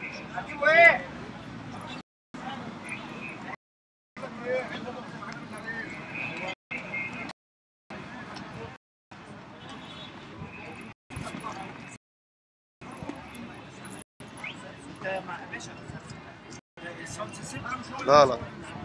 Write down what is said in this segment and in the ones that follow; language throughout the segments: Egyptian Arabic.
لا لا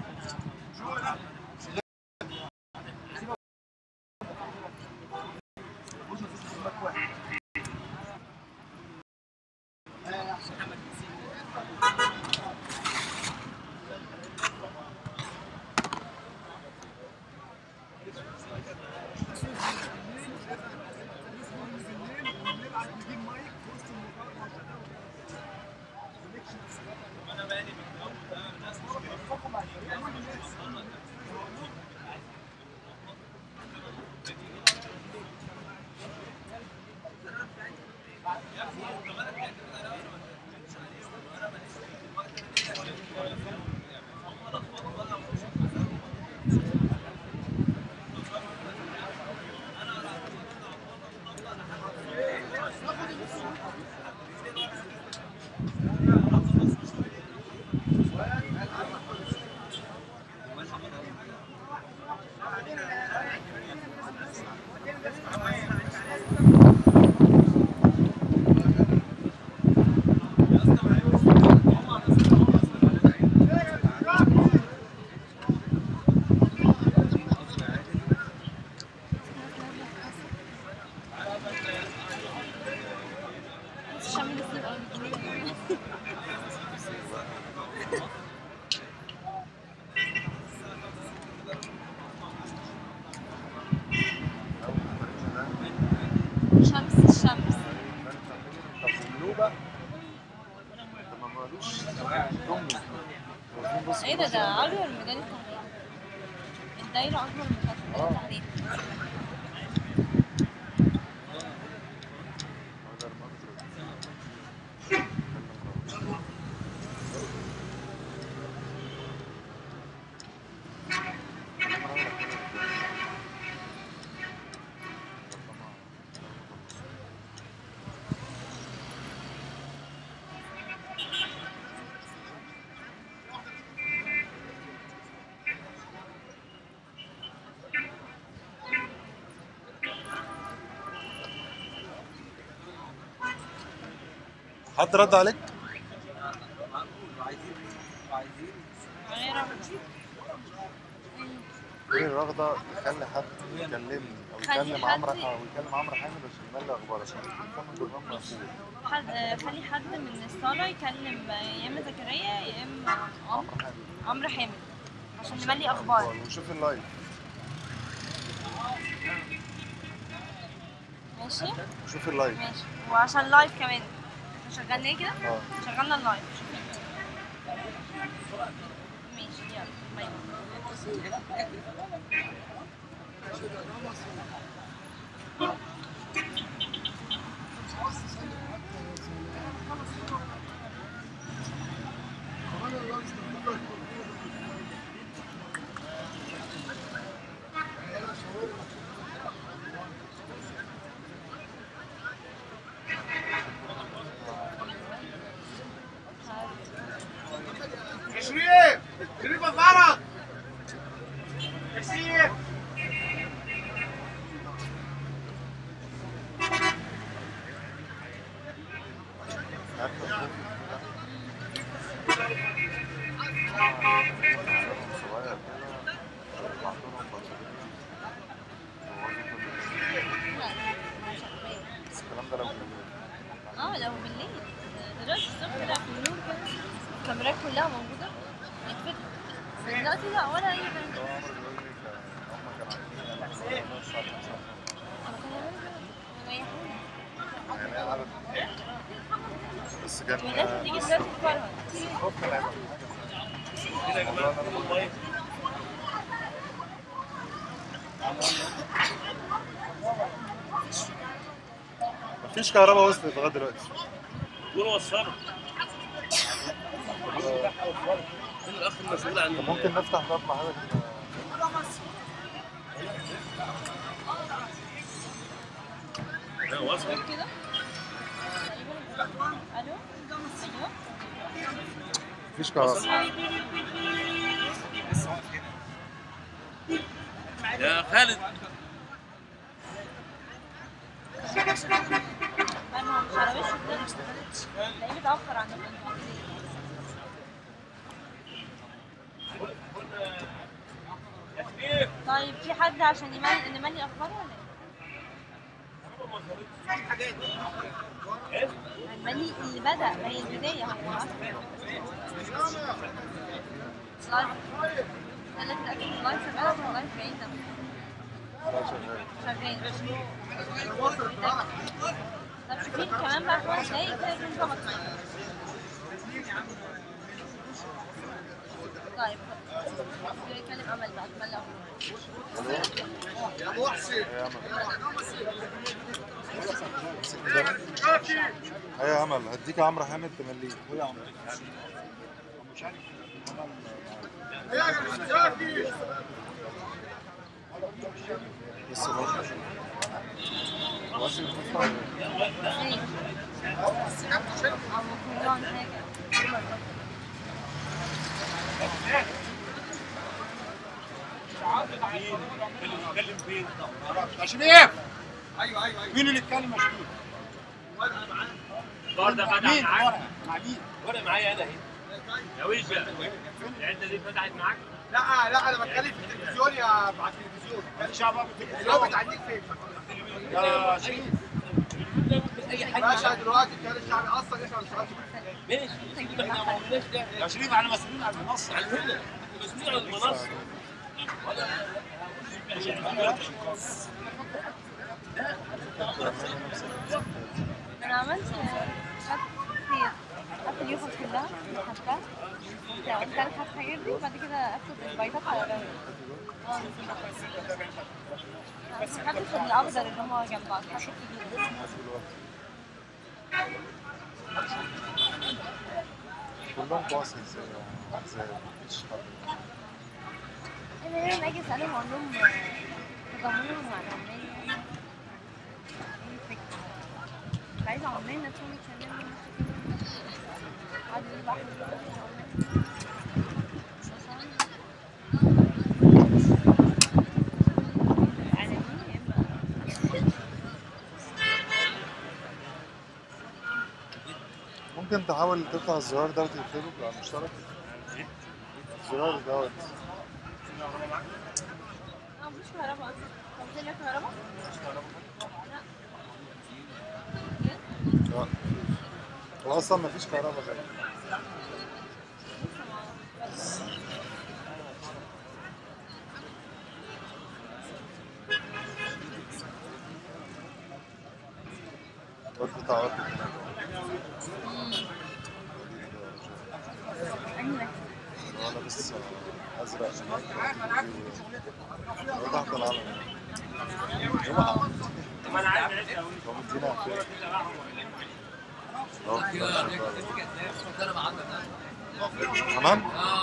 الشم النسيم قوي شمس الشمس طب والنوبة طب ما مالوش ضمن واقفين بص ايه ده ده اكبر من ميدان التحرير الدايرة اكبر من بتاعت ميدان التحرير حد رد عليك؟ غير قولي الرغدة يخلي حد يكلمني او خلي يكلم حد- عمرو ح- ويكلم عمرو حامد عشان يملي اخبار عشان نكمل برنامج مقفول حد خلي حد من الصالة يكلم يا اما زكريا يا اما عمرو عمرو حامد عمرو حامد عشان نملي اخبار ونشوف اللايف ماشي نشوف اللايف ماشي وعشان لايف كمان شغلنا ايه كده اه شغلنا اللايف ماشي يلا باي شريف شريف الفرج يا شريف صغير كده بعت لهم بطارية ووزن كل بس الكلام ده لو اه لو بالليل دلوقتي الصبح لا في النور كده الكاميرات كلها موجودة يتفتح بس دلوقتي لا ولا أي حاجة هو عمرو بيقول لي هم كانوا عايزين يعملوا الساعة 5 أنا كان يريحوني يعني عدد بس كان والناس بتيجي دلوقتي تتفرج خفنا نعمل حاجة مفيش كهرباء وصلت لغايه دلوقتي دول وصلوا مين الاخ المسؤول عن طب ممكن نفتح باب مع حضرتك لا وصل كده تقريبا الو ايوه مفيش كهرباء يا خالد فاهم هو مش على وشه كده تلاقيه متأخر عن البنطلون طيب في حد عشان يملي نملي اخبار ولا ايه؟ الملي اللي بدأ ما هي البداية هو لايف انا اتأكد اللايف شغال ولا اللايف بعيد ده لا شغال شغال طب شوفين كمان بقى خمس دقايق كده يكون ظبط معايا طيب يتكلم امل بقى اتمنى يا محسن يا امل هيا يا امل هديك عمرو حامد تمليه هو يا عمرو يا جماعه بس برضه واسف بتدفع ايه او ممكن حاجه اتكلم فين؟ يا شريف ايوه ايوه ايوه مين اللي اتكلم يا شريف؟ النهارده فتح مين؟ معاك ورقه مع مين؟ ورق معايا انا اهي يا ويشا العده دي فتحت معاك لا لا انا بتكلم في التلفزيون يا على التلفزيون الشعب التلفزيون بتعديك فين؟ يا شريف اي باشا دلوقتي الكيان الشعبي اصلا احنا ما بنشتغلش ماشي احنا ما عملناش ده يا شريف احنا مسؤولين عن المنصه على هنا مسؤول عن المنصه انا عملت خدت كتير خدت اليوفا كلها خدتها يعني قلت انا خدت الحاجات دي وبعد كده اخد البايتات على جنب اه بس ما خدتش الاخضر اللي هو جنب بعض خدت الكبير كلهم باص ازاي ازاي مفيش حد انا لما اجي اسالهم اقول لهم تضامنهم مع العمال ايه الفكره مش عايزه عمال نفسهم يتكلموا قعدوا يقولوا بقى احنا مش عمال. يعني دي يا اما ممكن تحاول تفتح الزرار ده وتقفله على المشترك الزرار دوت اه مش كهرباء اصلا طب فين كهرباء؟ لا لا هو اصلا مفيش كهرباء زي الواد بتاع واد انهي هو لابس ازرق هو تحت العلم ما انا عايز اعيش قوي هو مدينا عافية. هو كمان؟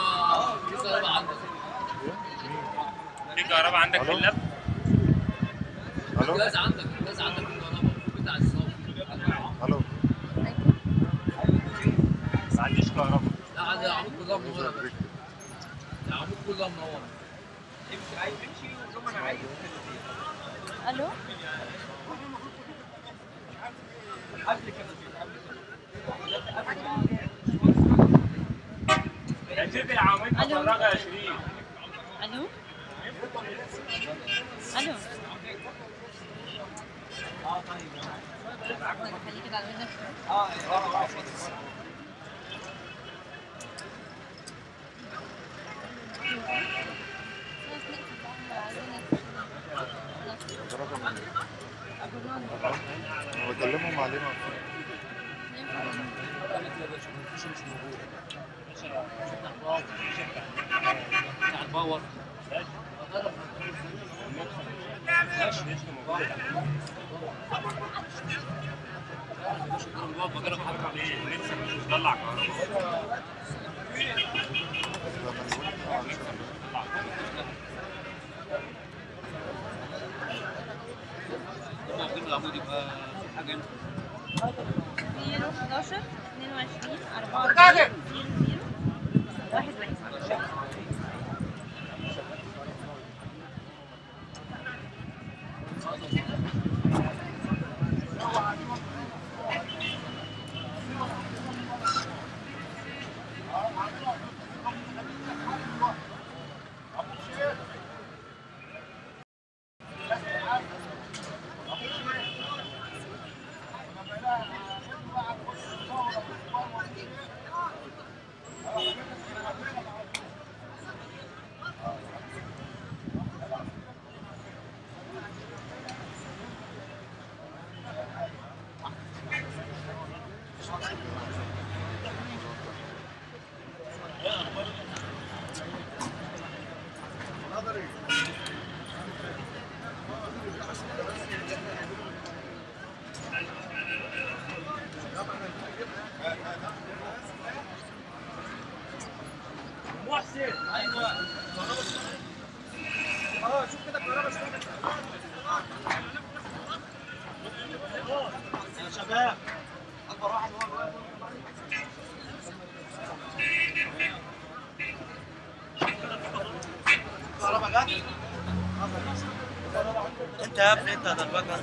في كهرباء عندك في ألو؟ اللاب الو جاز عندك جاز عندك في الكهرباء بتاع الصوت الو ما عنديش كهرباء لا عندي العمود كلها منوره يا باشا. العمود كلها منوره الو يا شريف العواميد ألو؟ مفرغه يا شريف الو الو خليه كده على ودنك شوية. خلاص نقفل بقى، احنا عايزين نقفل. ده رقم ايه؟ أقول لهم انا بكلمهم عليه ما ينفع بتاع الباور بجرب حاجه عليه لسه مش مطلع كهرباء ممكن العمود يبقى في حاجه هنا زيرو 11 22 4 0 0 اه شوف كده الكهرباء اشتغلت يا شباب اكبر واحد هو الكهرباء جت انت يا ابني انت هتبقى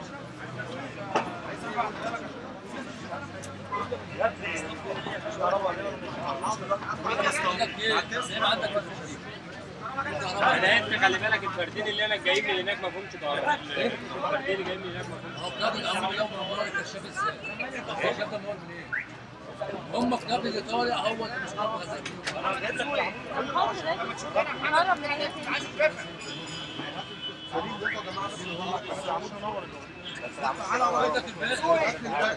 عندك ايه؟ زي ما عندك في الفيديو. انا انت خلي بالك الفردين اللي انا جايين من هناك ما فهمش كهرباء الفردين اللي جايين من هناك ما فهمش هو بلاد الامر يوم من الكشاف ازاي؟ الكشاف ده منور منين؟ هم في نبض الايطالي هو اللي مش عارف غزال الحوض ده قرب من حاجة تاني عندك الباقي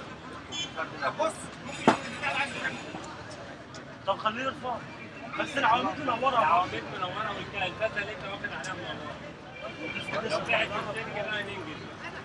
طب خليه يرفع بس العواميد منوره العواميد منوره والكلفات اللي انت واخد عليها منوره لو قاعد في الدنيا بقى ننجز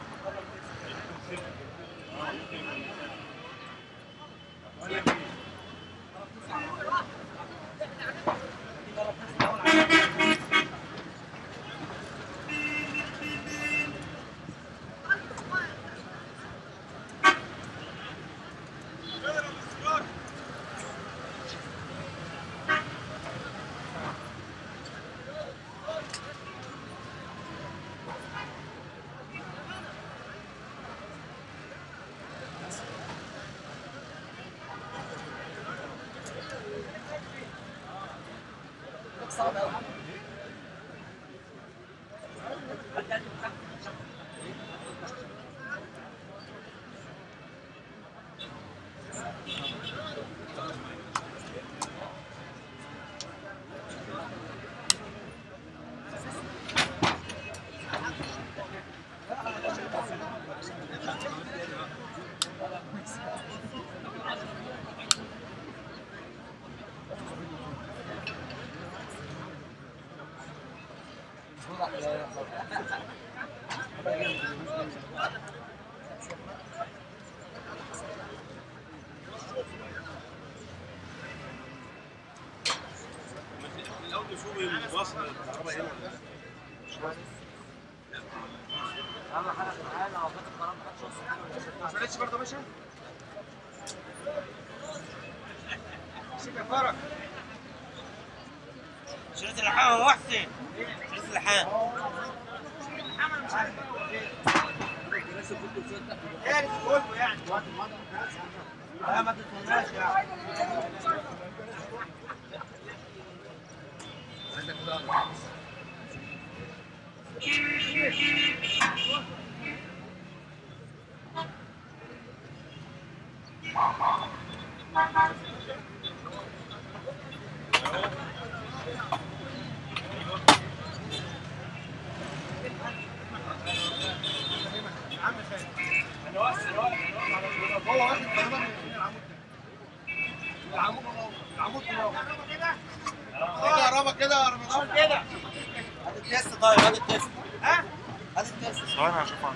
ما فرقتش برضه يا باشا سيب يا فرج شريط اللحام يا محسن شريط اللحام يعني كله يعني لا ما تتمناش يعني عندك بقى هو واخد كهرباء من العمود ده العمود العمود كده في كهرباء كده يا رمضان كده هات التيست طيب هات التيست ها هات التيست ثواني هشوفها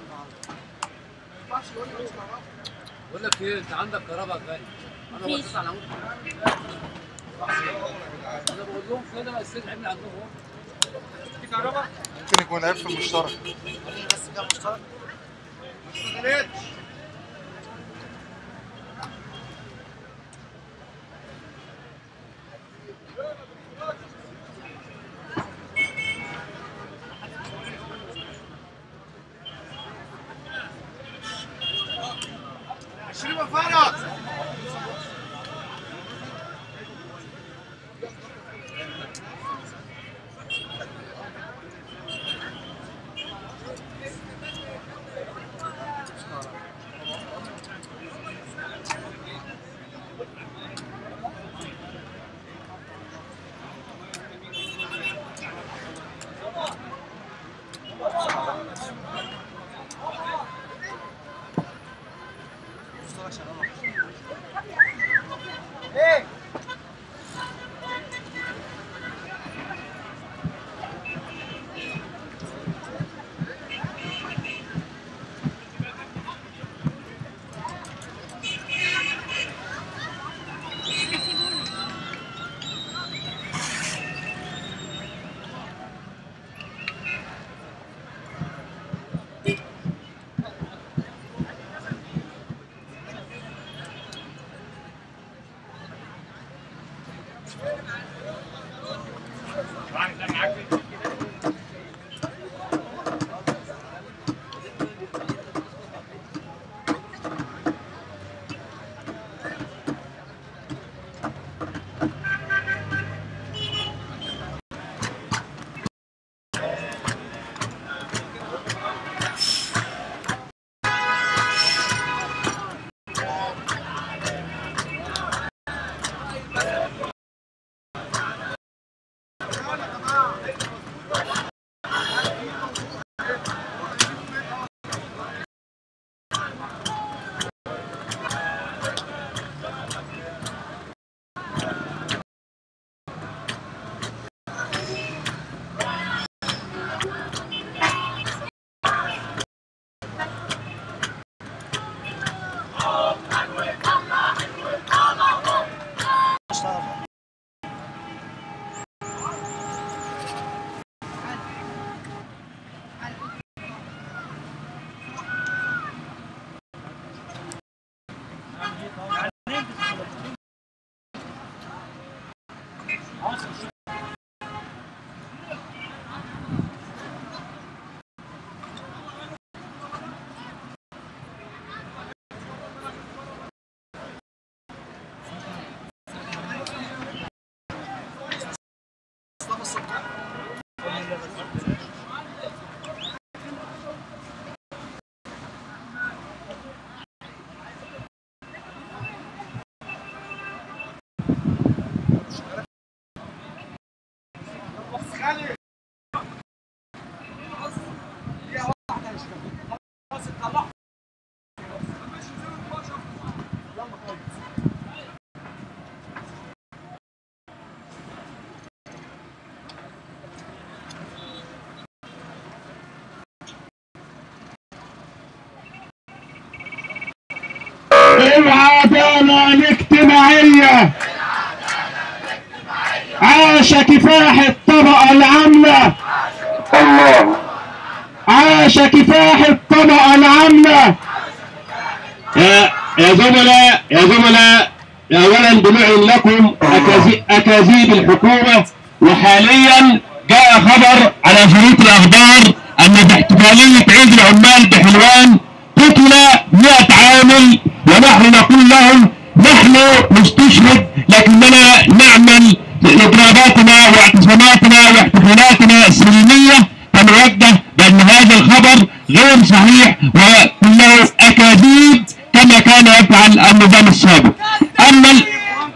ما ينفعش يقول لي مش كهرباء بقول لك ايه انت عندك كهرباء غالي انا مفيش. بصيت على عمود انا بقول لهم كده بس العيب عندهم هو في كهرباء ممكن يكون عيب في المشترك بس كده مشترك ما اشتغلتش عشرين يا فرج مشترك شغال العدالة الاجتماعية عاش كفاح الطبقة العاملة الله عاش كفاح الطبقة العاملة يا يا زملاء يا زملاء اولا بنعلن لكم أكاذي- اكاذيب الحكومه وحاليا جاء خبر على شريط الاخبار ان في احتفاليه عيد العمال بحلوان قتل 100 عامل ونحن نقول لهم نحن نستشهد لكننا نعمل اضراباتنا واعتصاماتنا واحتفالاتنا السلميه فنوجه بان هذا الخبر غير صحيح وكله اكاذيب كما كان يفعل النظام السابق اما ال-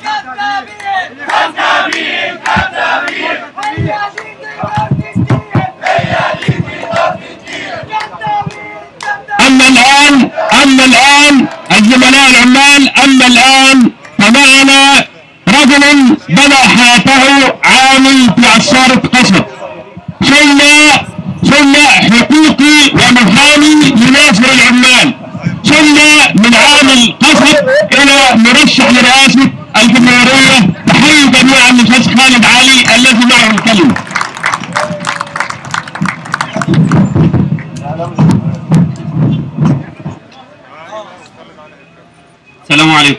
اما الان اما الان الزملاء العمال اما الان فمعنا رجل بدا حياته عامل في عصارة قصب ثم ثم حقوقي ومحامي لناصر العمال ثم من عامل قصب الى مرشح لرئاسة الجمهورية تحيي جميعا الاستاذ خالد علي الذي معه الكلمة السلام عليكم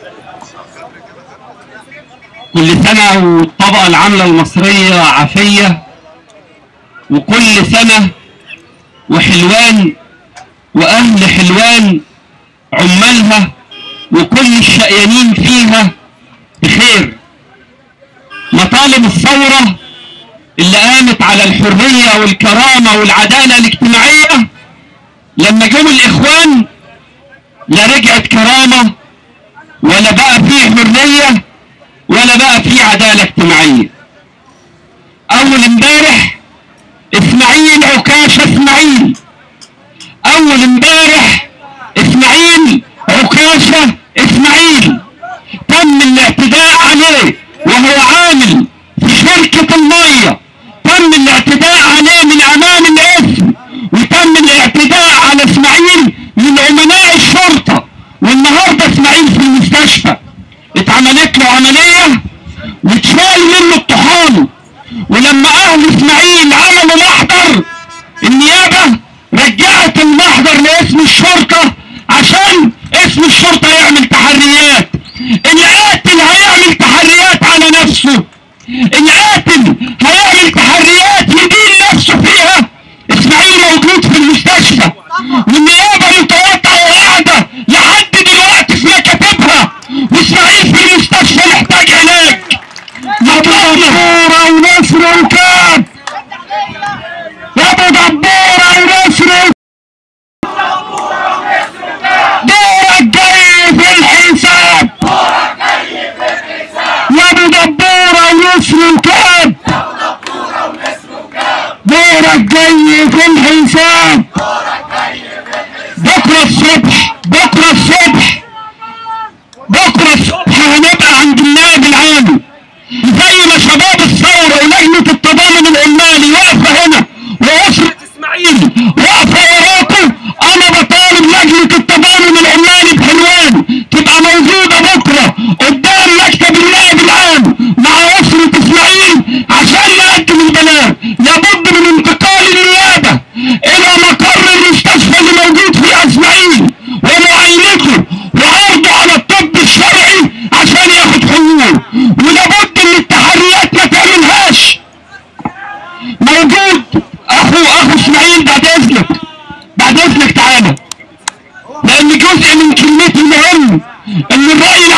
كل سنة والطبقة العاملة المصرية عافية وكل سنة وحلوان وأهل حلوان عمالها وكل الشقيانين فيها بخير مطالب الثورة اللي قامت على الحرية والكرامة والعدالة الاجتماعية لما جم الإخوان لا رجعت كرامة ولا بقى فيه حرية ولا بقى فيه عدالة اجتماعية أول امبارح إسماعيل عكاشة إسماعيل أول امبارح إسماعيل عكاشة إسماعيل تم الاعتداء عليه وهو عامل في شركة المية تم الاعتداء عليه من أمام الاسم وتم الاعتداء على إسماعيل من أمناء الشرطة والنهاردة إسماعيل في المستشفى اتعملت له عملية واتشال منه الطحال ولما أهل إسماعيل عملوا محضر النيابة رجعت المحضر لاسم الشرطة عشان اسم الشرطة يعمل تحريات اللي قاتل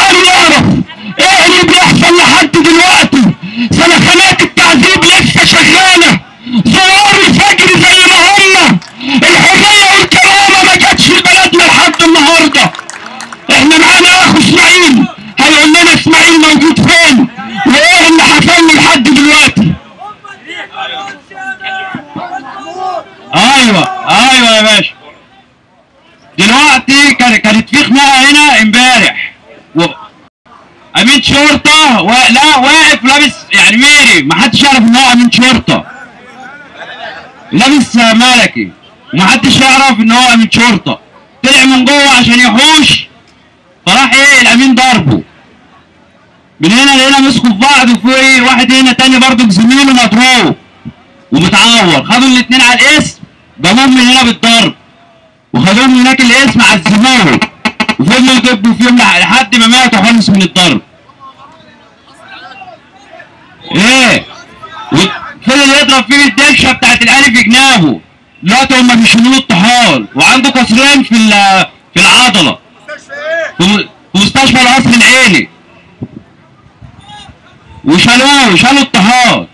تعالوا نعرف ايه اللي بيحصل لحد دلوقتي سلخانات التعذيب لسه شغاله زوار الفجر زي ما هم الحريه والكرامه ما جاتش في بلدنا لحد النهارده احنا معانا اخو اسماعيل هيقول لنا اسماعيل موجود فين وايه اللي حصل له لحد دلوقتي ايوه ايوه يا باشا دلوقتي كان- كانت في خناقه هنا امبارح و... امين شرطه و... لا واقف لابس يعني ميري ما حدش يعرف ان هو امين شرطه لابس ملكي وما حدش يعرف ان هو امين شرطه طلع من جوه عشان يحوش فراح ايه الامين ضربه من هنا لهنا مسكوا في بعض وفي واحد هنا تاني برضه زميله مضروب ومتعور خدوا الاثنين على الاسم جابوهم من هنا بالضرب وخدوهم من هناك الاسم عذبوهم وفضلوا يدبوا فيهم لح- لحد ما ماتوا خالص من الضرب ايه وفضل يضرب فيه الدلشه بتاعت الالف جنابه دلوقتي هم بيشيلوا له الطحال وعنده كسرين في ال- في العضله في م- في مستشفى القصر العيني وشالوه شالوا الطحال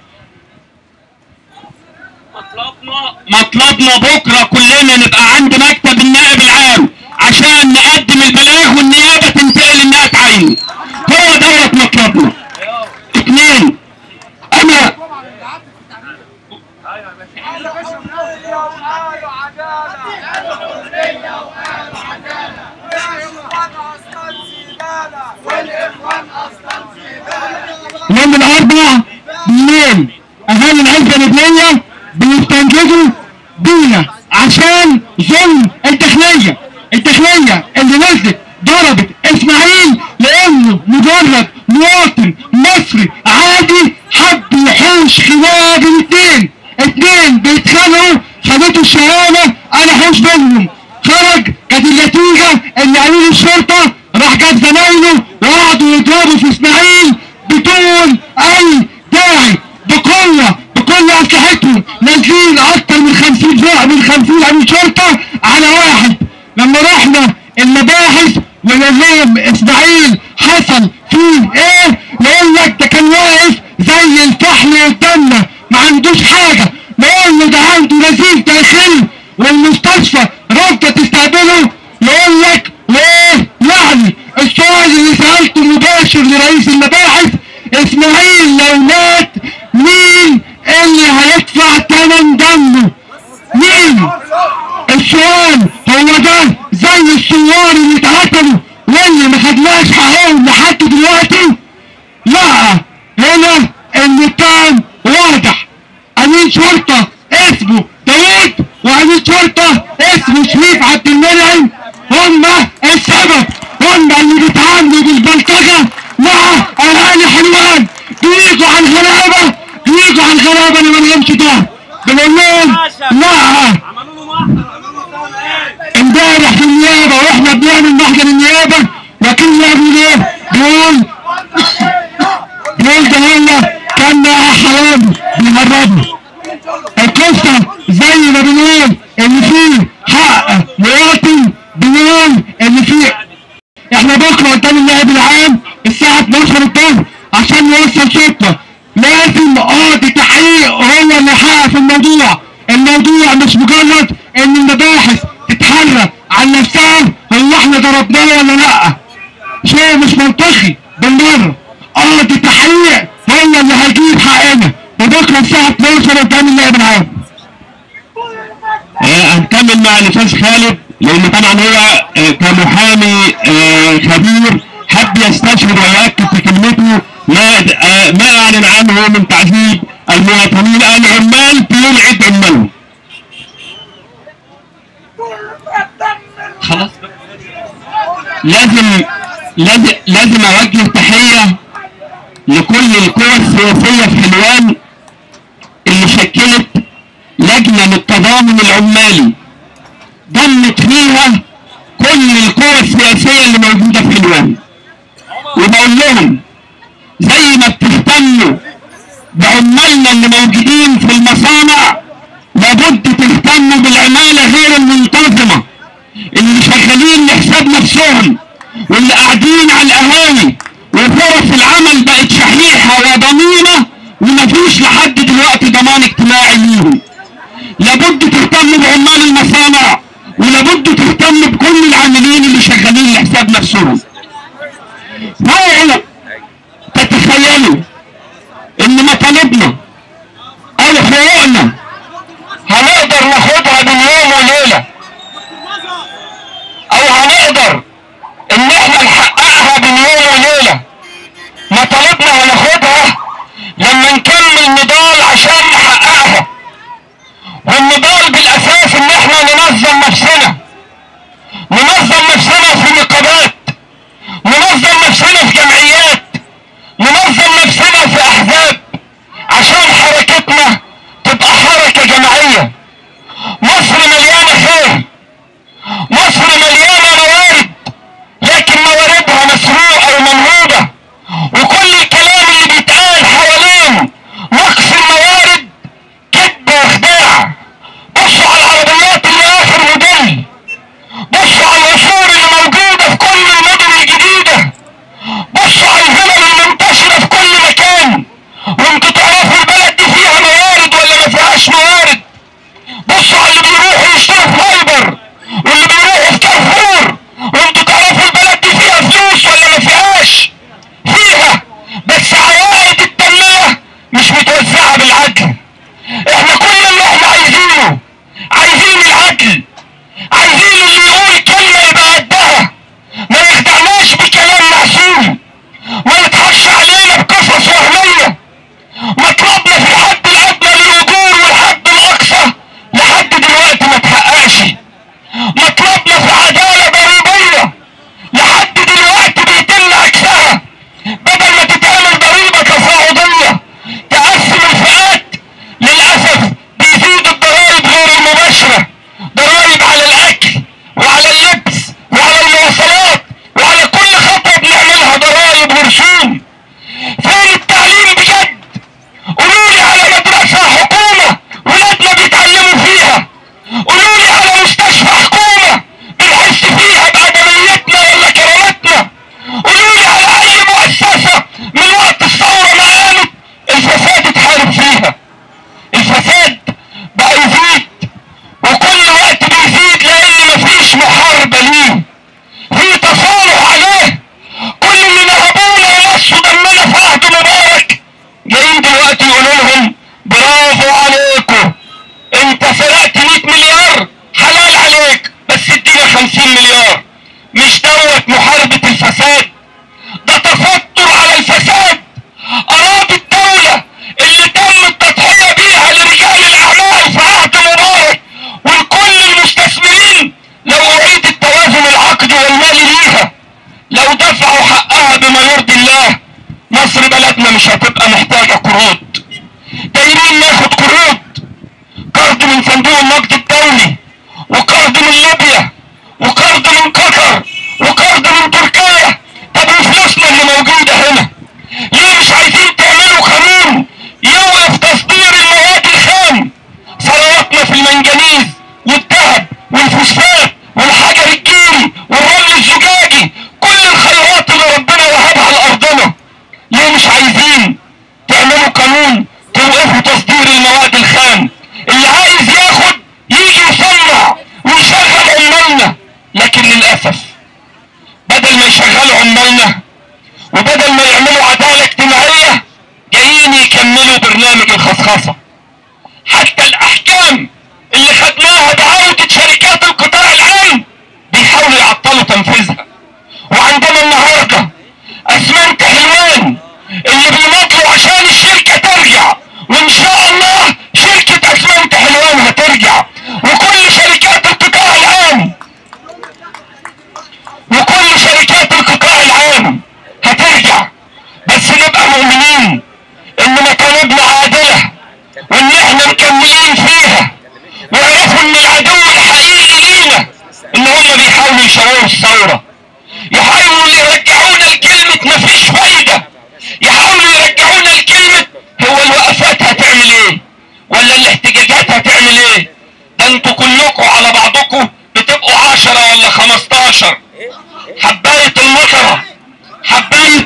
مطلبنا مطلبنا بكره كلنا نبقى عند مكتب النائب العام عشان نقدم البلاغ والنيابه تنتقل انها تعين هو دوت مطلبنا اثنين انا يوم الاربعاء بالليل اهالي العزبه اللبنانيه بيستنجدوا بينا عشان ظلم الداخليه الداخليه اللي نزلت ضربت اسماعيل لانه مجرد مواطن مصري عادي حب يحوش خلاف الاثنين اتنين بيتخانقوا خدته الشهامه انا حوش بينهم خرج كانت النتيجه ان قالوا الشرطه راح جاب زمايله وقعدوا يضربوا في اسماعيل بدون اي داعي بقوه بكل اسلحتهم نازلين اكتر من 50 فرق من 50 امين شرطه على واحد لما رحنا المباحث ونزلهم اسماعيل حصل فيه ايه يقول لك ده كان واقف زي الفحل قدامنا ما عندوش حاجه نقول له ده عنده نزيف داخلي والمستشفى رافضه تستقبله يقول لك وايه يعني السؤال اللي سالته مباشر لرئيس المباحث اسماعيل لو مات مين اللي هيدفع ثمن دمه مين السؤال هو ده زي الثوار اللي اتقتلوا واللي ما خدناش حقهم لحد دلوقتي لا هنا اللي كان واضح امين شرطه اسمه داوود وامين شرطه اسمه شريف عبد المنعم هم السبب هم اللي بيتعاملوا بالبلطجه مع اهالي حلوان بيجوا على الغلابه بيجوا على الغلابه اللي ما لهمش ده بنقول لهم لا امبارح في النيابه واحنا بنعمل محضر النيابه وكيل يعمل ايه؟ بيقول بيقول ده هو كان معاه حرامي بيهربه القصه زي ما بنقول ان في حق مواطن بنقول ان في احنا بكره قدام النائب العام الساعه 12 الظهر عشان نوصل صوتنا لازم قاضي تحقيق هو اللي يحقق في الموضوع الموضوع مش مجرد ان المباحث تتحرى عن نفسها هو احنا ضربناه ولا لا شيء مش منطقي بالمره قاضي تحقيق هو اللي هيجيب حقنا وبكره الساعه 12 قدام النائب العام آه، هنكمل مع الاستاذ خالد لان طبعا هو آه، كمحامي آه، خبير حب يستشهد ويأكد في كلمته ما آه، ما اعلن عنه من تعذيب المواطنين العمال بيلعب عمالهم خلاص لازم لازم لازم اوجه تحيه لكل القوى السياسيه في حلوان اللي شكلت لجنه للتضامن العمالي ضمت فيها كل القوى السياسيه اللي موجوده في حلوان وبقول لهم زي ما بتهتموا بعمالنا اللي موجودين في المصانع لابد تهتموا بالعماله غير المنتظمه اللي شغالين لحساب نفسهم واللي قاعدين على القهاوي وفرص العمل بقت شحيحة وضمينة ومفيش لحد دلوقتي ضمان اجتماعي ليهم لابد تهتم بعمال المصانع ولابد تهتم بكل العاملين اللي شغالين لحساب نفسهم اوعوا تتخيلوا ان مطالبنا او حقوقنا هنقدر ناخدها بين يوم وليله او هنقدر ان احنا نحققها بين يوم وليله مطالبنا هناخدها لما نكمل نضال عشان نحققها والنضال بالاساس ان احنا ننظم نفسنا ننظم نفسنا في نقابات ننظم نفسنا في جمعيات ننظم نفسنا في احزاب عشان حركتنا تبقى حركة جماعية مصر مليانة خير مصر مليانة موارد لكن مواردها مسروقة ومنهوبة وكل الكلام اللي بيتقال حوالين نقص الموارد كذب وخداع بصوا على العربيات اللي اخر موديل بصوا على القصور اللي موجودة في كل المدن الجديدة بصوا على الفلل المنتشرة في كل مكان وانتوا تعرفوا البلد دي فيها موارد ولا ما فيهاش موارد بصوا على اللي بيروحوا يشتروا في هايبر واللي بيروحوا في كارفور وانتوا تعرفوا البلد دي فيها فلوس ولا ما فيهاش فيها بس عوائد التنمية مش متوزعة بالعدل احنا كل اللي احنا عايزينه عايزين العدل عايزين اللي يقول كلمة يبقى قدها ما يخدعناش بكلام معسول ما يضحكش علينا بقصص وهمية مطلبنا في الحد الأدنى للأجور والحد الأقصى لحد دلوقتي ما تحققش مطلبنا في عدالة ضريبية لحد دلوقتي بيتم عكسها بدل ما تتعمل ضريبة تصاعدية تقسم الفئات للأسف بيزيد الضرائب غير المباشرة ضرائب على الأكل وعلى اللبس وعلى المواصلات وعلى كل خطوة بنعملها ضرائب ورسوم فين التعليم بجد قولوا لي على مدرسة حكومة ولادنا بيتعلموا فيها قولوا لي على مستشفى حكومة بنحس فيها بأدميتنا ولا كرامتنا قولوا لي على أي مؤسسة من وقت الثورة ما قامت الفساد اتحارب فيها الفساد بقى يزيد وكل وقت بيزيد لأن مفيش محاربة ليه في تصالح عليه كل اللي نهبونا ونصوا دمنا في عهد مبارك جايين دلوقتي يقولوا لهم برافو عليكم انت سرقت 100 مليار حلال عليك بس ادينا 50 مليار مش دوت محاربة الفساد ده تستر على الفساد اراضي الدولة اللي تم التضحية بيها لرجال الاعمال في عهد مبارك ولكل المستثمرين لو اعيد التوازن العقدي والمالي ليها لو دفعوا حقها بما يرضي الله مصر بلدنا مش هتبقى محتاجة قروض دايرين ناخد قروض قرض من صندوق النقد الدولي وقرض من ليبيا وقرض من قطر وقرض من تركيا طب وفلوسنا اللي موجودة هنا ليه مش عايزين تعملوا قانون يوقف تصدير المواد الخام ثرواتنا في المنجنيز والذهب والفوسفات والحجر الجيري والرمل الزجاجي كل الخيرات اللي ربنا وهبها لأرضنا ليه مش عايزين تعملوا قانون توقفوا تصدير المواد الخام اللي عايز ياخد يجي يصنع ويشغل عمالنا لكن للأسف بدل ما يشغلوا عمالنا وبدل ما يعملوا عدالة اجتماعية جايين يكملوا برنامج الخصخصة حتى الأحكام اللي خدناها بعودة شركات القطاع العام بيحاولوا يعطلوا تنفيذها وعندنا النهارده اسمنت حلوان اللي بيمطلوا عشان الشركة ترجع وان شاء الله شركة اسمنت حلوان هترجع وكل شركات القطاع العام وكل شركات القطاع العام هترجع بس نبقى مؤمنين ان مطالبنا عادلة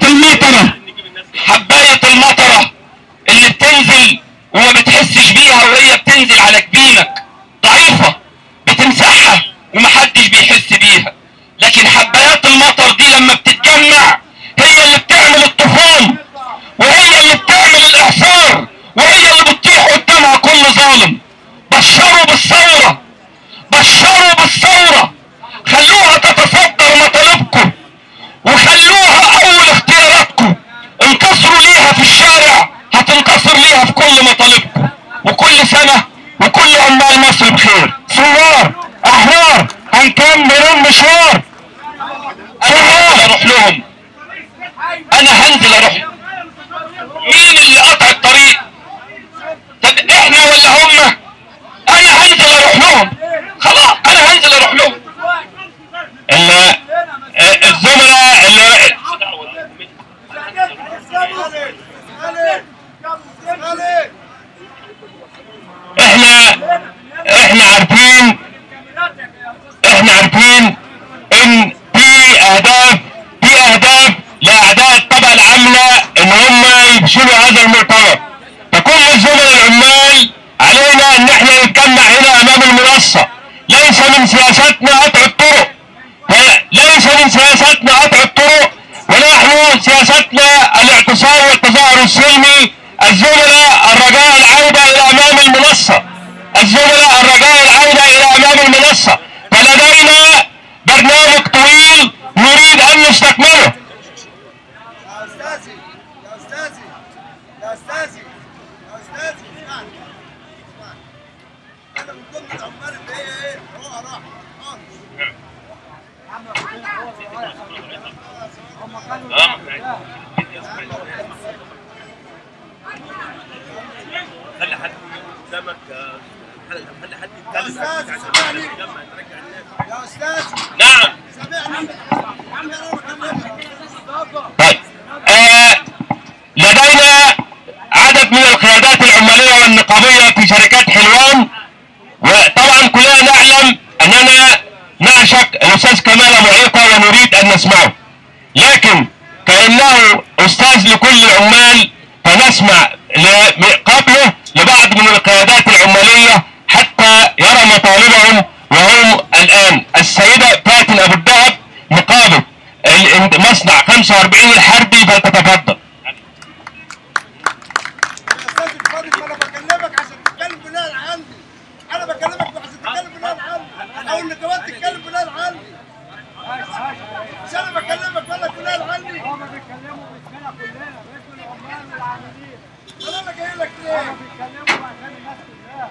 المطرة حباية المطرة اللي بتنزل وما بتحسش بيها وهي بتنزل على جبينك ضعيفة بتمسحها ومحدش بيحس بيها لكن حبايات المطر دي لما بتتجمع هي اللي بتعمل الطوفان وهي اللي بتعمل الاعصار وهي اللي بتطيح قدامها كل ظالم بشروا بالثورة بشروا بالثورة خلوها تتصدر مطالبكم وخلوها اول اختياراتكم انتصروا ليها في الشارع هتنتصر ليها في كل مطالبكم وكل سنة وكل عمال مصر بخير ثوار احرار هنكمل المشوار ثوار اروح لهم انا هنزل اروح لهم. مين اللي قطع الطريق طب احنا ولا هم انا هنزل اروح لهم خلاص انا هنزل اروح لهم ال- آه، الزملاء اللي احنا احنا عارفين احنا عارفين ان في اهداف في اهداف لاعداء الطبقه العامله ان هم يفشلوا هذا المؤتمر فكل الزملاء العمال علينا ان احنا نتجمع هنا امام المنصه ليس من سياستنا قطع الطرق ليس من سياستنا قطع الطرق ونحن سياستنا الاعتصام والتظاهر السلمي الزملاء الرجاء العودة إلى أمام المنصة الزملاء الرجاء العودة إلى أمام المنصة فلدينا برنامج طويل نريد أن نستكمله يا استاذي يا استاذي يا استاذي يا استاذي اسمعني اسمعني انا من ضمن العمال اللي هي ايه هو راح خالص خلي حد قدامك آه، خلي حد يا يتكلم استاذي سامعني لما ترجع الناس يا استاذي نعم سامعني يا عم انا بكلمك طيب آه لدينا عدد من القيادات العمالية والنقابية في شركات حلوان وطبعا كلنا نعلم أننا نعشق الأستاذ كمال معيقة ونريد أن نسمعه لكن كأنه أستاذ لكل العمال فنسمع ل- قبله لبعض من القيادات العمالية حتى يرى مطالبهم وهم الآن السيدة فاتن أبو الدهب نقابة ال- مصنع 45 الحربي فلتتفضل يا استاذي الفاضل ما انا بكلمك عشان تتكلم بناء عني انا بكلمك عشان تتكلم بناء عني او النقابات تتكلم بناء عني مش انا بكلمك ولا بناء عني هما بيتكلموا باسمنا كلنا باسم العمال والعاملين انا جاي لك ليه؟ هما بيتكلموا عشان الناس كلها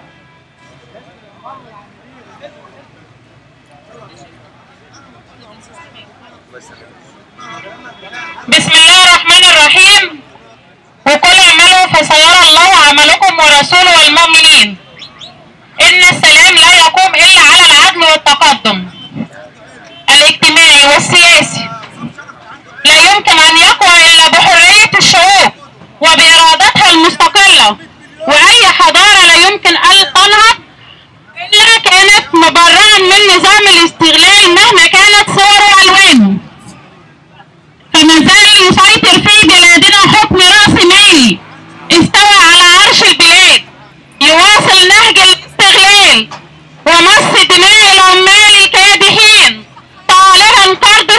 بسم الله الرحمن الرحيم وكل اعملوا فسيرى الله عملكم ورسوله والمؤمنين ان السلام لا يقوم الا على العدل والتقدم الاجتماعي والسياسي لا يمكن ان يقوى الا بحرية الشعوب وبارادتها المستقلة واي حضارة لا يمكن ان تنهض الا كانت مبرئا من نظام الاستغلال مهما كانت صوره والوانه فما زال يسيطر في بلادنا حكم رأس مالي استوى على عرش البلاد يواصل نهج الاستغلال ومص دماء العمال الكادحين طالبا قرض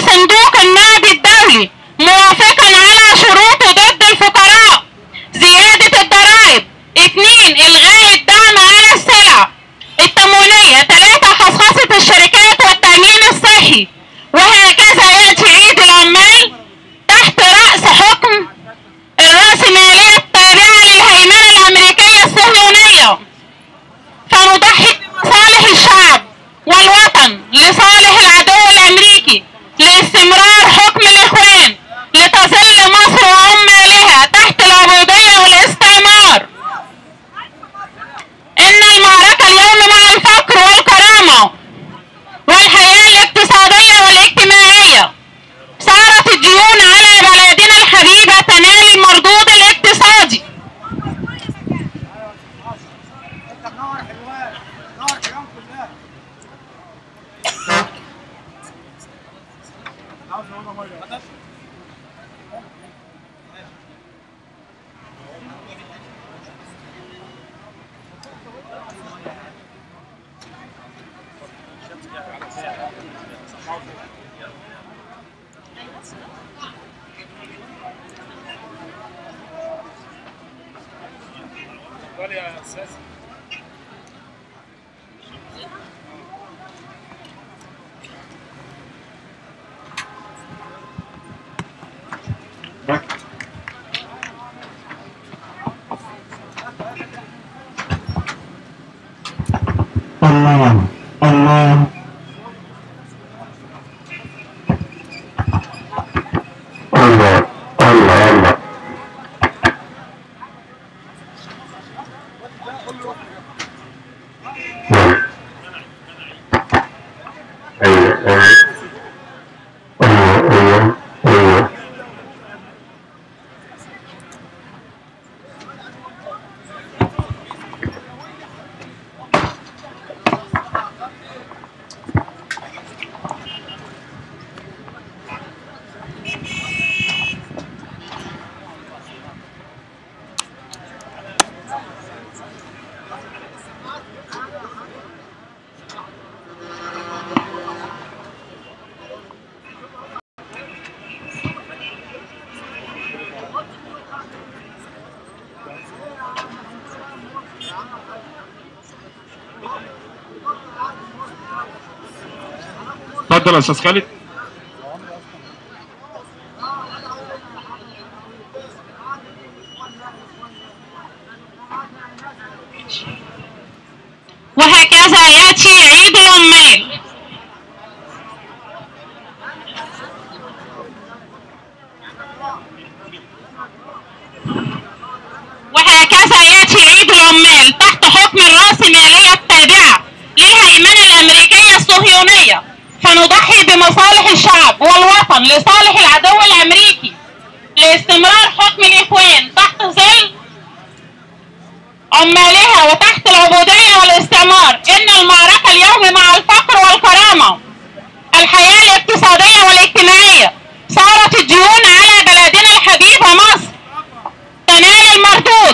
الله الله الله الله الله ايوه ايوه ايوه ايوه ايوه اتفضل يا استاذ خالد وهكذا يأتي عيد العمال وهكذا يأتي عيد العمال تحت حكم الرأسمالية التابعة للهيمنة الأمريكية الصهيونية فنضحي بمصالح الشعب والوطن لصالح العدو الأمريكي لاستمرار حكم الإخوان تحت ظل عمالها وتحت العبودية والاستعمار إن المعركة اليوم مع الفقر والكرامة الحياة الاقتصادية والاجتماعية صارت الديون على بلدنا الحبيبة مصر تنال المردود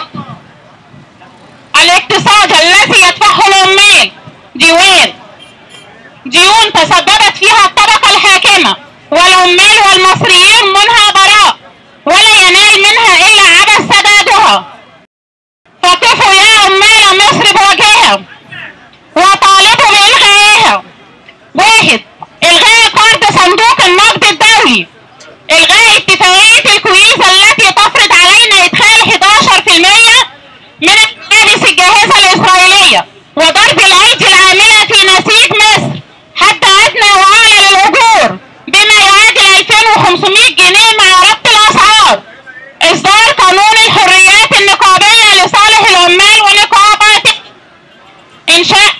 الاقتصاد الذي يدفعه العمال ديوان ديون تسببت فيها الطبقة الحاكمة والعمال والمصريين منها براء ولا ينال منها إلا عبث سدادها فقفوا يا عمال مصر بوجهها وطالبوا بإلغائها واحد إلغاء قرض صندوق النقد الدولي إلغاء اتفاقية الكويز التي تفرض علينا إدخال 11% من الملابس الجاهزة الإسرائيلية وضرب الأيدي العاملة في نسيج مصر حتى أدنى وأعلى للأجور بما يعادل 2500 جنيه مع ربط الأسعار إصدار قانون الحريات النقابية لصالح العمال ونقاباته إنشاء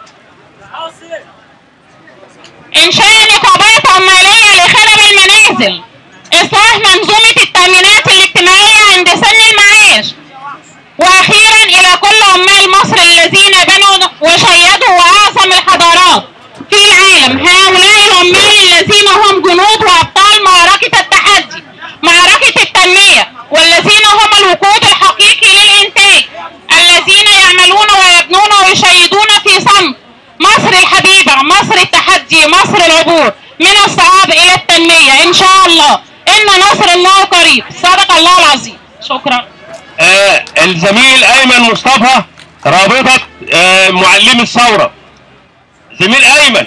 إنشاء نقابات عمالية لخدم المنازل إصلاح منظومة التأمينات الاجتماعية عند سن المعاش وأخيرا إلى كل عمال مصر الذين بنوا وشيدوا أعظم الحضارات في العالم هؤلاء العمال الذين هم جنود وأبطال معركة التحدي معركة التنمية والذين هم الوقود الحقيقي للإنتاج الذين يعملون ويبنون ويشيدون في صمت مصر الحبيبة مصر التحدي مصر العبور من الصعاب إلى التنمية إن شاء الله إن نصر الله قريب صدق الله العظيم شكرا آه الزميل ايمن مصطفى رابطه آه معلمي الثوره زميل ايمن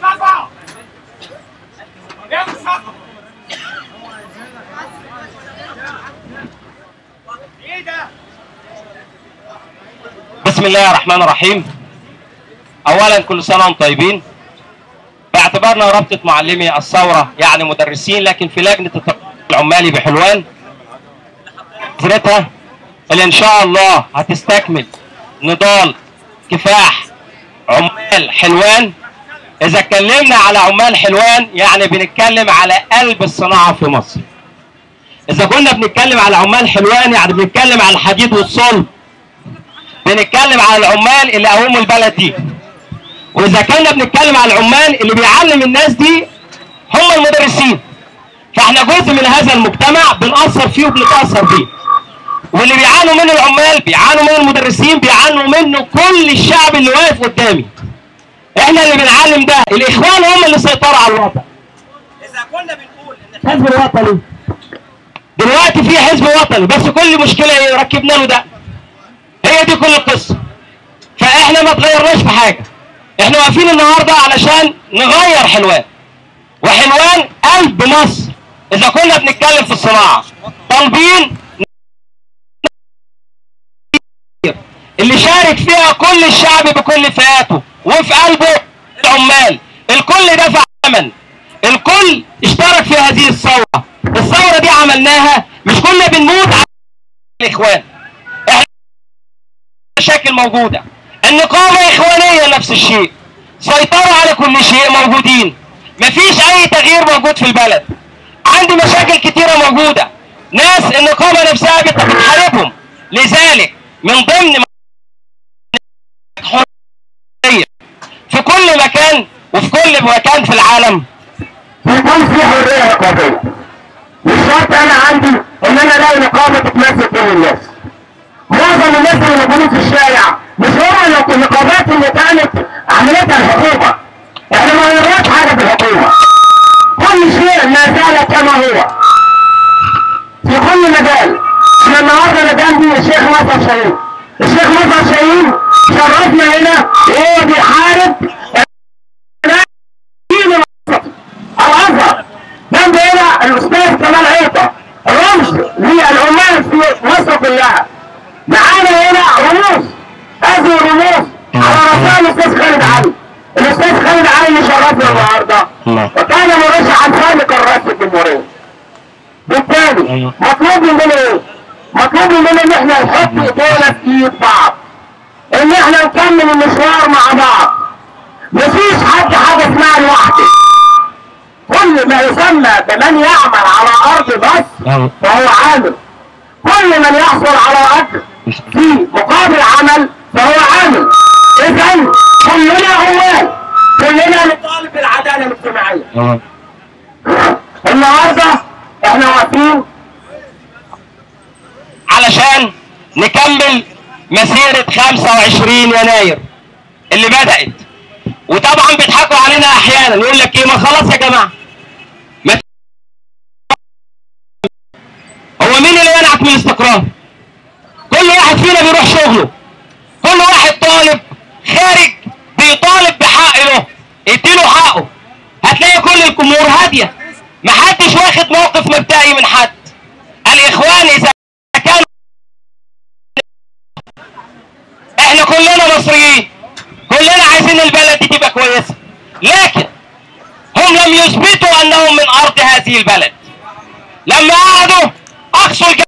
بسم الله الرحمن الرحيم اولا كل سنه وانتم طيبين باعتبارنا رابطه معلمي الثوره يعني مدرسين لكن في لجنه التقدير العمالي بحلوان فكرتها اللي ان شاء الله هتستكمل نضال كفاح عمال حلوان اذا اتكلمنا على عمال حلوان يعني بنتكلم على قلب الصناعه في مصر اذا كنا بنتكلم على عمال حلوان يعني بنتكلم على الحديد والصلب بنتكلم على العمال اللي قوموا البلد دي واذا كنا بنتكلم على العمال اللي بيعلم الناس دي هم المدرسين فاحنا جزء من هذا المجتمع بنأثر فيه وبنتأثر فيه واللي بيعانوا منه العمال بيعانوا منه المدرسين بيعانوا منه كل الشعب اللي واقف قدامي احنا اللي بنعلم ده الاخوان هم اللي سيطروا على الوطن اذا كنا بنقول ان حزب الوطني دلوقتي في حزب وطني بس كل مشكله ايه ركبنا له ده هي هي دي كل القصه فاحنا ما تغيرناش في حاجه احنا واقفين النهارده علشان نغير حلوان وحلوان قلب مصر اذا كنا بنتكلم في الصناعه طالبين اللي شارك فيها كل الشعب بكل فئاته وفي قلبه العمال الكل دفع ثمن الكل اشترك في هذه الثوره الثوره دي عملناها مش كنا بنموت على الاخوان احنا مشاكل موجوده النقابه اخوانيه نفس الشيء سيطروا على كل شيء موجودين مفيش اي تغيير موجود في البلد عندي مشاكل كتيره موجوده ناس النقابه نفسها بت- بتحاربهم لذلك من ضمن حريه في كل مكان وفي كل مكان في العالم يكون في حريه نقابيه مش شرط انا عندي ان انا الاقي نقابه تتمثل بين الناس معظم الناس اللي موجودين في الشارع مش هم النقابات اللي كانت عملتها الحكومه احنا ما غيرناش حاجه في الحكومه كل شيء ما زال كما هو في كل مجال احنا النهارده انا جنبي الشيخ مصطفى شاهين الشيخ مصطفى شاهين شرفنا هنا وهو بيحارب دين الازهر جنب هنا الاستاذ كمال عيطه رمز للعمال في مصر كلها معانا هنا رموز هذه الرموز على رسائل الاستاذ خالد علي الاستاذ خالد علي شرفنا النهارده وكان مرشحا سابقا رئيس الجمهوريه بالتالي مطلوب مننا ايه؟ مطلوب مننا ان احنا نحط ايدينا في ايد بعض ان احنا نكمل المشوار مع بعض مفيش حد حاجه اسمها لوحده كل ما يسمى بمن يعمل على ارض مصر فهو عامل كل من يحصل على اجر في مقابل عمل فهو عامل اذا كلنا عمال كلنا نطالب بالعداله الاجتماعيه النهارده احنا واقفين علشان نكمل مسيرة 25 يناير اللي بدأت وطبعا بيضحكوا علينا احيانا يقول لك ايه ما خلاص يا جماعة ما ت- هو مين اللي منعك من الاستقرار كل واحد فينا بيروح شغله كل واحد طالب خارج بيطالب بحق له اديله حقه هتلاقي كل الجمهور هادية محدش واخد موقف مبدئي من حد الاخوان اذا كانوا احنا كلنا مصريين كلنا عايزين البلد دي تبقى كويسه لكن هم لم يثبتوا انهم من ارض هذه البلد لما قعدوا اقصوا الج...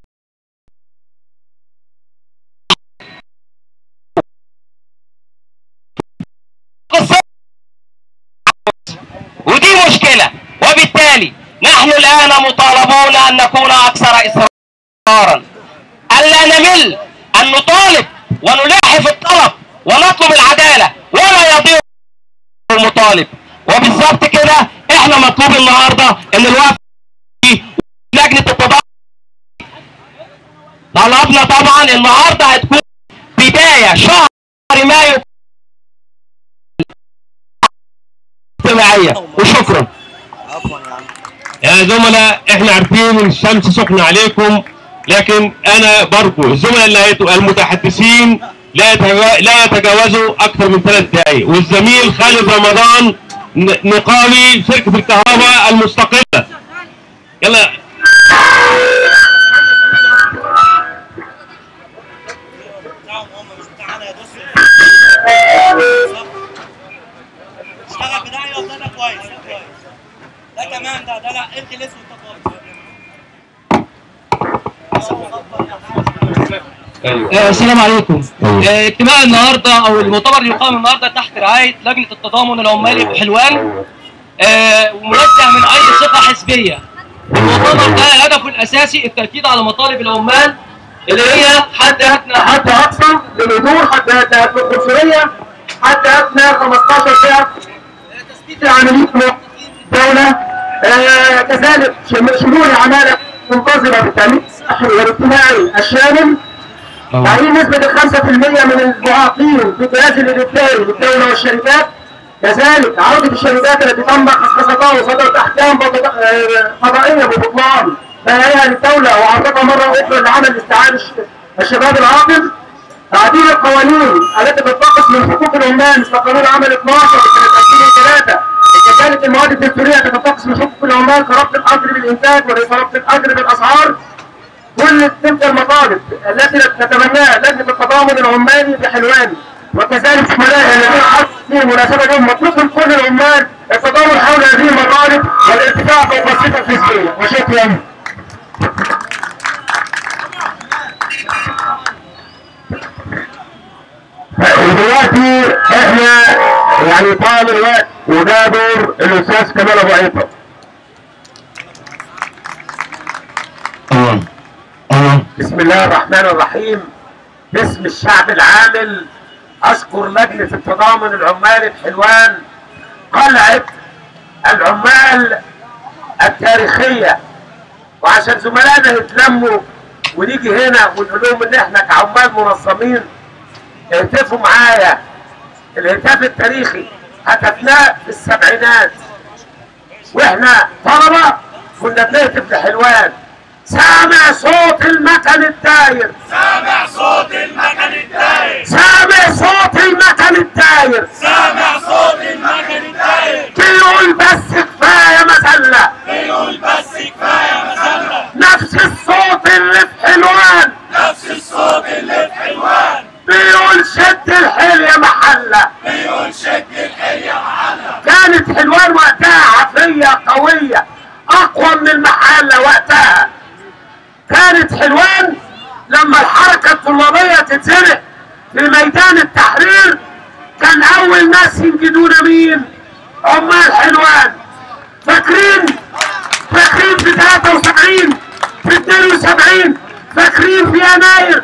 قصة- ودي مشكلة وبالتالي نحن الآن مطالبون أن نكون أكثر إصرارا ألا نمل أن نطالب ونلح في الطلب ونطلب العدالة ولا يضيع المطالب وبالظبط كده احنا مطلوب النهارده ان الوقت دي لجنة التضامن طلبنا طبعا النهارده هتكون بداية شهر مايو اجتماعية وشكرا يا زملاء احنا عارفين ان الشمس سخنة عليكم لكن انا برجو الزملاء اللي هيتوا المتحدثين لا يتجا- لا يتجاوزوا اكثر من ثلاث دقائق والزميل خالد رمضان ن- نقابي شركة الكهرباء المستقلة يلا اشتغل بداعي وده ده كويس ده كويس ده تمام ده ده لا الغي الاسم انت خالص آه، السلام عليكم آه، اجتماع النهارده او المؤتمر اللي يقام النهارده تحت رعايه لجنه التضامن العمالي بحلوان آه، وموجه من اي صفه حزبيه المؤتمر ده هدفه الاساسي التاكيد على مطالب العمال اللي هي حد ادنى حد اقصى للاجور حد ادنى للعنصريه حد ادنى 15 فئه تثبيت العاملين في الدوله آه، كذلك شم- شمول عماله منتظمه بالتامين الصحي والاجتماعي الشامل تعيين نسبة الخمسة في المية من المعاقين في الجهاز الإداري للدولة والشركات كذلك عودة الشركات التي تم خصخصتها وصدرت أحكام بط- آه، قضائية ببطلان بيانها للدولة وعرضتها مرة أخرى لعمل استيعاب الش- الشباب العاقل تعديل القوانين التي تنتقص من حقوق العمال مثل قانون عمل 12 لسنه 2003 كذلك المواد الدستوريه التي تنتقص من حقوق العمال كربط الاجر بالانتاج وليس ربط الاجر بالاسعار كل تلك المطالب التي نتمناها لجنه التضامن العمالي بحلوان وكذلك زملائها الذين حصل في مناسبه لهم مطلوب من كل العمال التضامن حول هذه المطالب والارتفاع فوق الصفه الفيزيائيه وشكرا. ودلوقتي احنا يعني طال الوقت وده دور الاستاذ كمال ابو عيطه. بسم الله الرحمن الرحيم باسم الشعب العامل اشكر لجنه التضامن العمالي بحلوان قلعه العمال التاريخيه وعشان زملائنا يتلموا ونيجي هنا ونقول لهم ان احنا كعمال منظمين اهتفوا معايا الهتاف التاريخي هتفناه في السبعينات واحنا طلبه كنا بنهتف لحلوان سامع صوت المكن الداير سامع صوت المكن الداير سامع صوت المكن الداير سامع صوت المكن الداير بيقول بس كفايه مذله بيقول بس كفايه مذله نفس الصوت اللي في حلوان نفس الصوت اللي في حلوان بيقول شد الحيل يا محله بيقول شد الحيل يا محله كانت حلوان وقتها عافيه قويه اقوى من المحله وقتها كانت حلوان لما الحركه الطلابيه تتزرع في ميدان التحرير كان اول ناس ينجدونا مين عمال حلوان فاكرين فاكرين في 73 في 72 فاكرين في يناير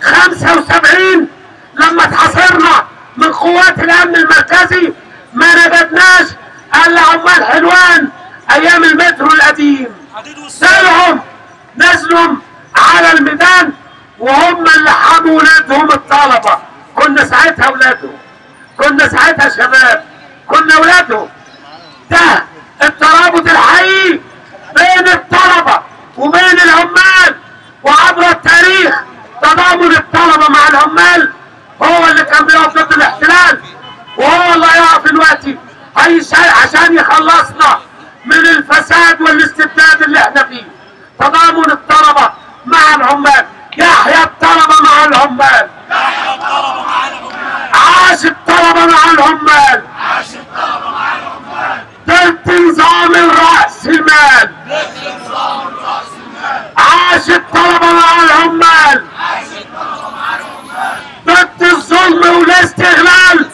75 لما اتحاصرنا من قوات الامن المركزي ما نجدناش الا عمال حلوان ايام المترو القديم سالهم نزلوا على الميدان وهم اللي حموا ولادهم الطلبه كنا ساعتها ولادهم كنا ساعتها شباب كنا ولادهم ده الترابط الحقيقي بين الطلبه وبين العمال وعبر التاريخ تضامن الطلبه مع العمال هو اللي كان بيقف ضد الاحتلال وهو اللي هيقف دلوقتي هيش- عشان يخلصنا من الفساد والاستبداد اللي احنا فيه تضامن الطلبه مع العمال يحيى الطلبه مع العمال عاش الطلبه مع العمال ضد نظام الراس المال عاش الطلبه مع العمال ضد الظلم والاستغلال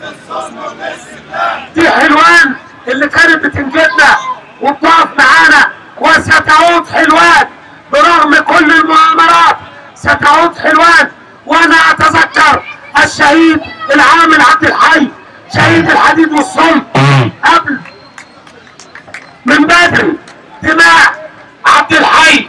دي حلوان اللي كانت بتنجدنا وبتقف معانا وستعود حلوان برغم كل المؤامرات ستعود حلوان وانا اتذكر الشهيد العامل عبد الحي شهيد الحديد والصلب قبل من بدري دماء عبد الحي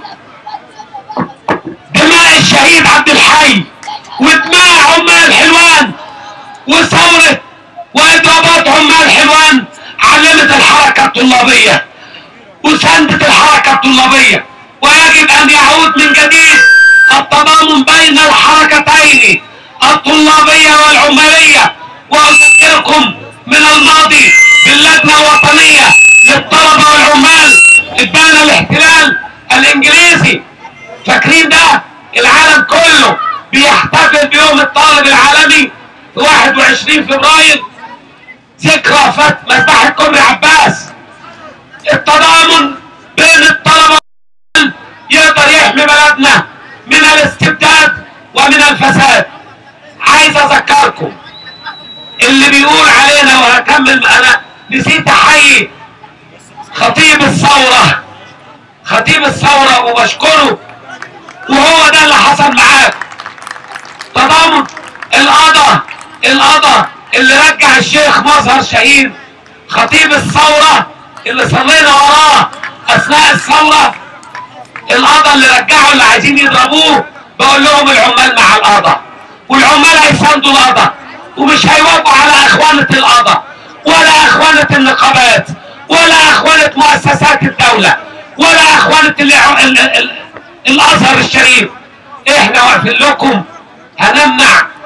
دماء الشهيد عبد الحي ودماء عمال حلوان وثورة وإضرابات عمال حلوان علمت الحركة الطلابية وسندت الحركة الطلابية ويجب أن يعود من جديد التضامن بين الحركتين الطلابية والعمالية وأذكركم من الماضي باللجنة الوطنية للطلبة والعمال اتبنى الاحتلال الإنجليزي فاكرين ده العالم كله بيحتفل بيوم الطالب العالمي في 21 فبراير ذكرى فت مذبحة كوبري عباس التضامن بين الطلبة يقدر يحمي بلدنا من الاستبداد ومن الفساد عايز اذكركم اللي بيقول علينا وهكمل انا نسيت احيي خطيب الثورة خطيب الثورة وبشكره وهو ده اللي حصل معاك تضامن القضاء القضاء اللي رجع الشيخ مظهر شهيد خطيب الثورة اللي صلينا وراه اثناء الثورة القضاء اللي رجعوا اللي عايزين يضربوه بقول لهم العمال مع القضاء والعمال هيساندوا القضاء ومش هيوافقوا على اخوانة القضاء ولا اخوانة النقابات ولا اخوانة مؤسسات الدولة ولا اخوانة ال- ال- ال- الازهر الشريف احنا واقفين لكم هنمنع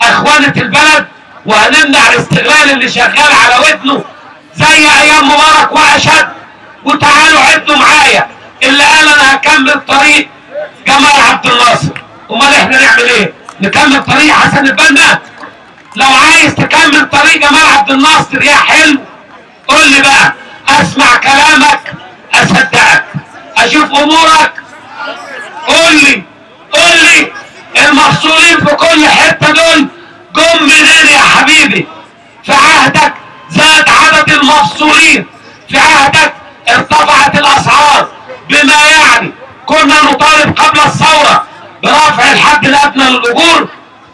اخوانة البلد وهنمنع الاستغلال اللي شغال على ودنه زي ايام مبارك واشد وتعالوا عدوا معايا اللي قال انا هكمل طريق جمال عبد الناصر امال احنا نعمل ايه نكمل طريق حسن البنا لو عايز تكمل طريق جمال عبد الناصر يا حلو قول لي بقى اسمع كلامك اصدقك اشوف امورك قول لي قول لي المفصولين في كل حته دول جم منين يا حبيبي في عهدك زاد عدد المفصولين في عهدك ارتفعت الاسعار بما يعني كنا نطالب قبل الثوره برفع الحد الادنى للاجور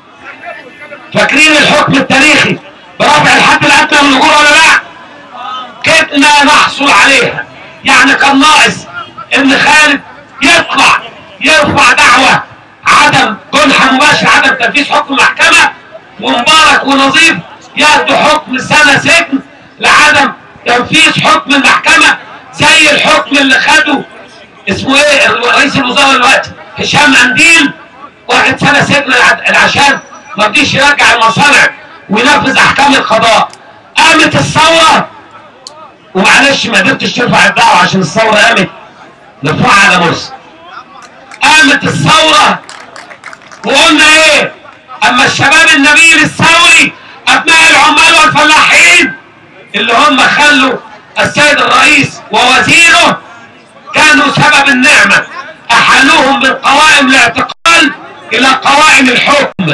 فاكرين الحكم التاريخي برفع الحد الادنى للاجور ولا لا؟ كدنا نحصل عليها يعني كان ناقص ان خالد يطلع يرفع دعوة عدم جنحة مباشر عدم تنفيذ حكم محكمة ومبارك ونظيف ياخدوا حكم سنة سجن لعدم تنفيذ حكم المحكمة زي الحكم اللي خده اسمه ايه رئيس الوزراء دلوقتي هشام انديل واحد سنة سجن عشان ما رضيش يرجع المصانع وينفذ احكام القضاء قامت الثورة ومعلش ما قدرتش ترفع الدعوة عشان الثورة قامت نرفعها على مرسي قامت الثورة وقلنا ايه اما الشباب النبيل الثوري ابناء العمال والفلاحين اللي هم خلوا السيد الرئيس ووزيره كانوا سبب النعمة احالوهم من قوائم الاعتقال الى قوائم الحكم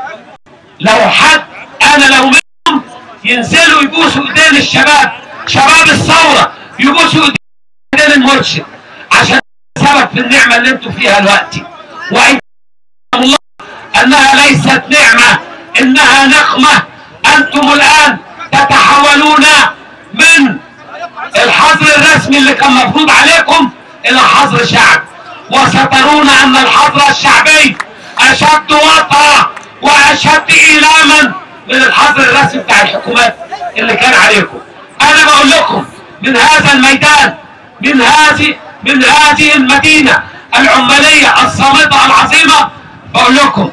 لو حد انا لو منهم ينزلوا يبوسوا ايدين الشباب شباب الثورة يبوسوا ايدين المرشد عشان سبب في النعمة اللي انتوا فيها دلوقتي وإن الله أنها ليست نعمة إنها نقمة أنتم الآن تتحولون من الحظر الرسمي اللي كان مفروض عليكم إلى حظر شعب وسترون أن الحظر الشعبي أشد وطأة وأشد إيلاما من الحظر الرسمي بتاع الحكومات اللي كان عليكم أنا بقول لكم من هذا الميدان من هذه من هذه المدينة العمالية الصامتة العظيمة بقول لكم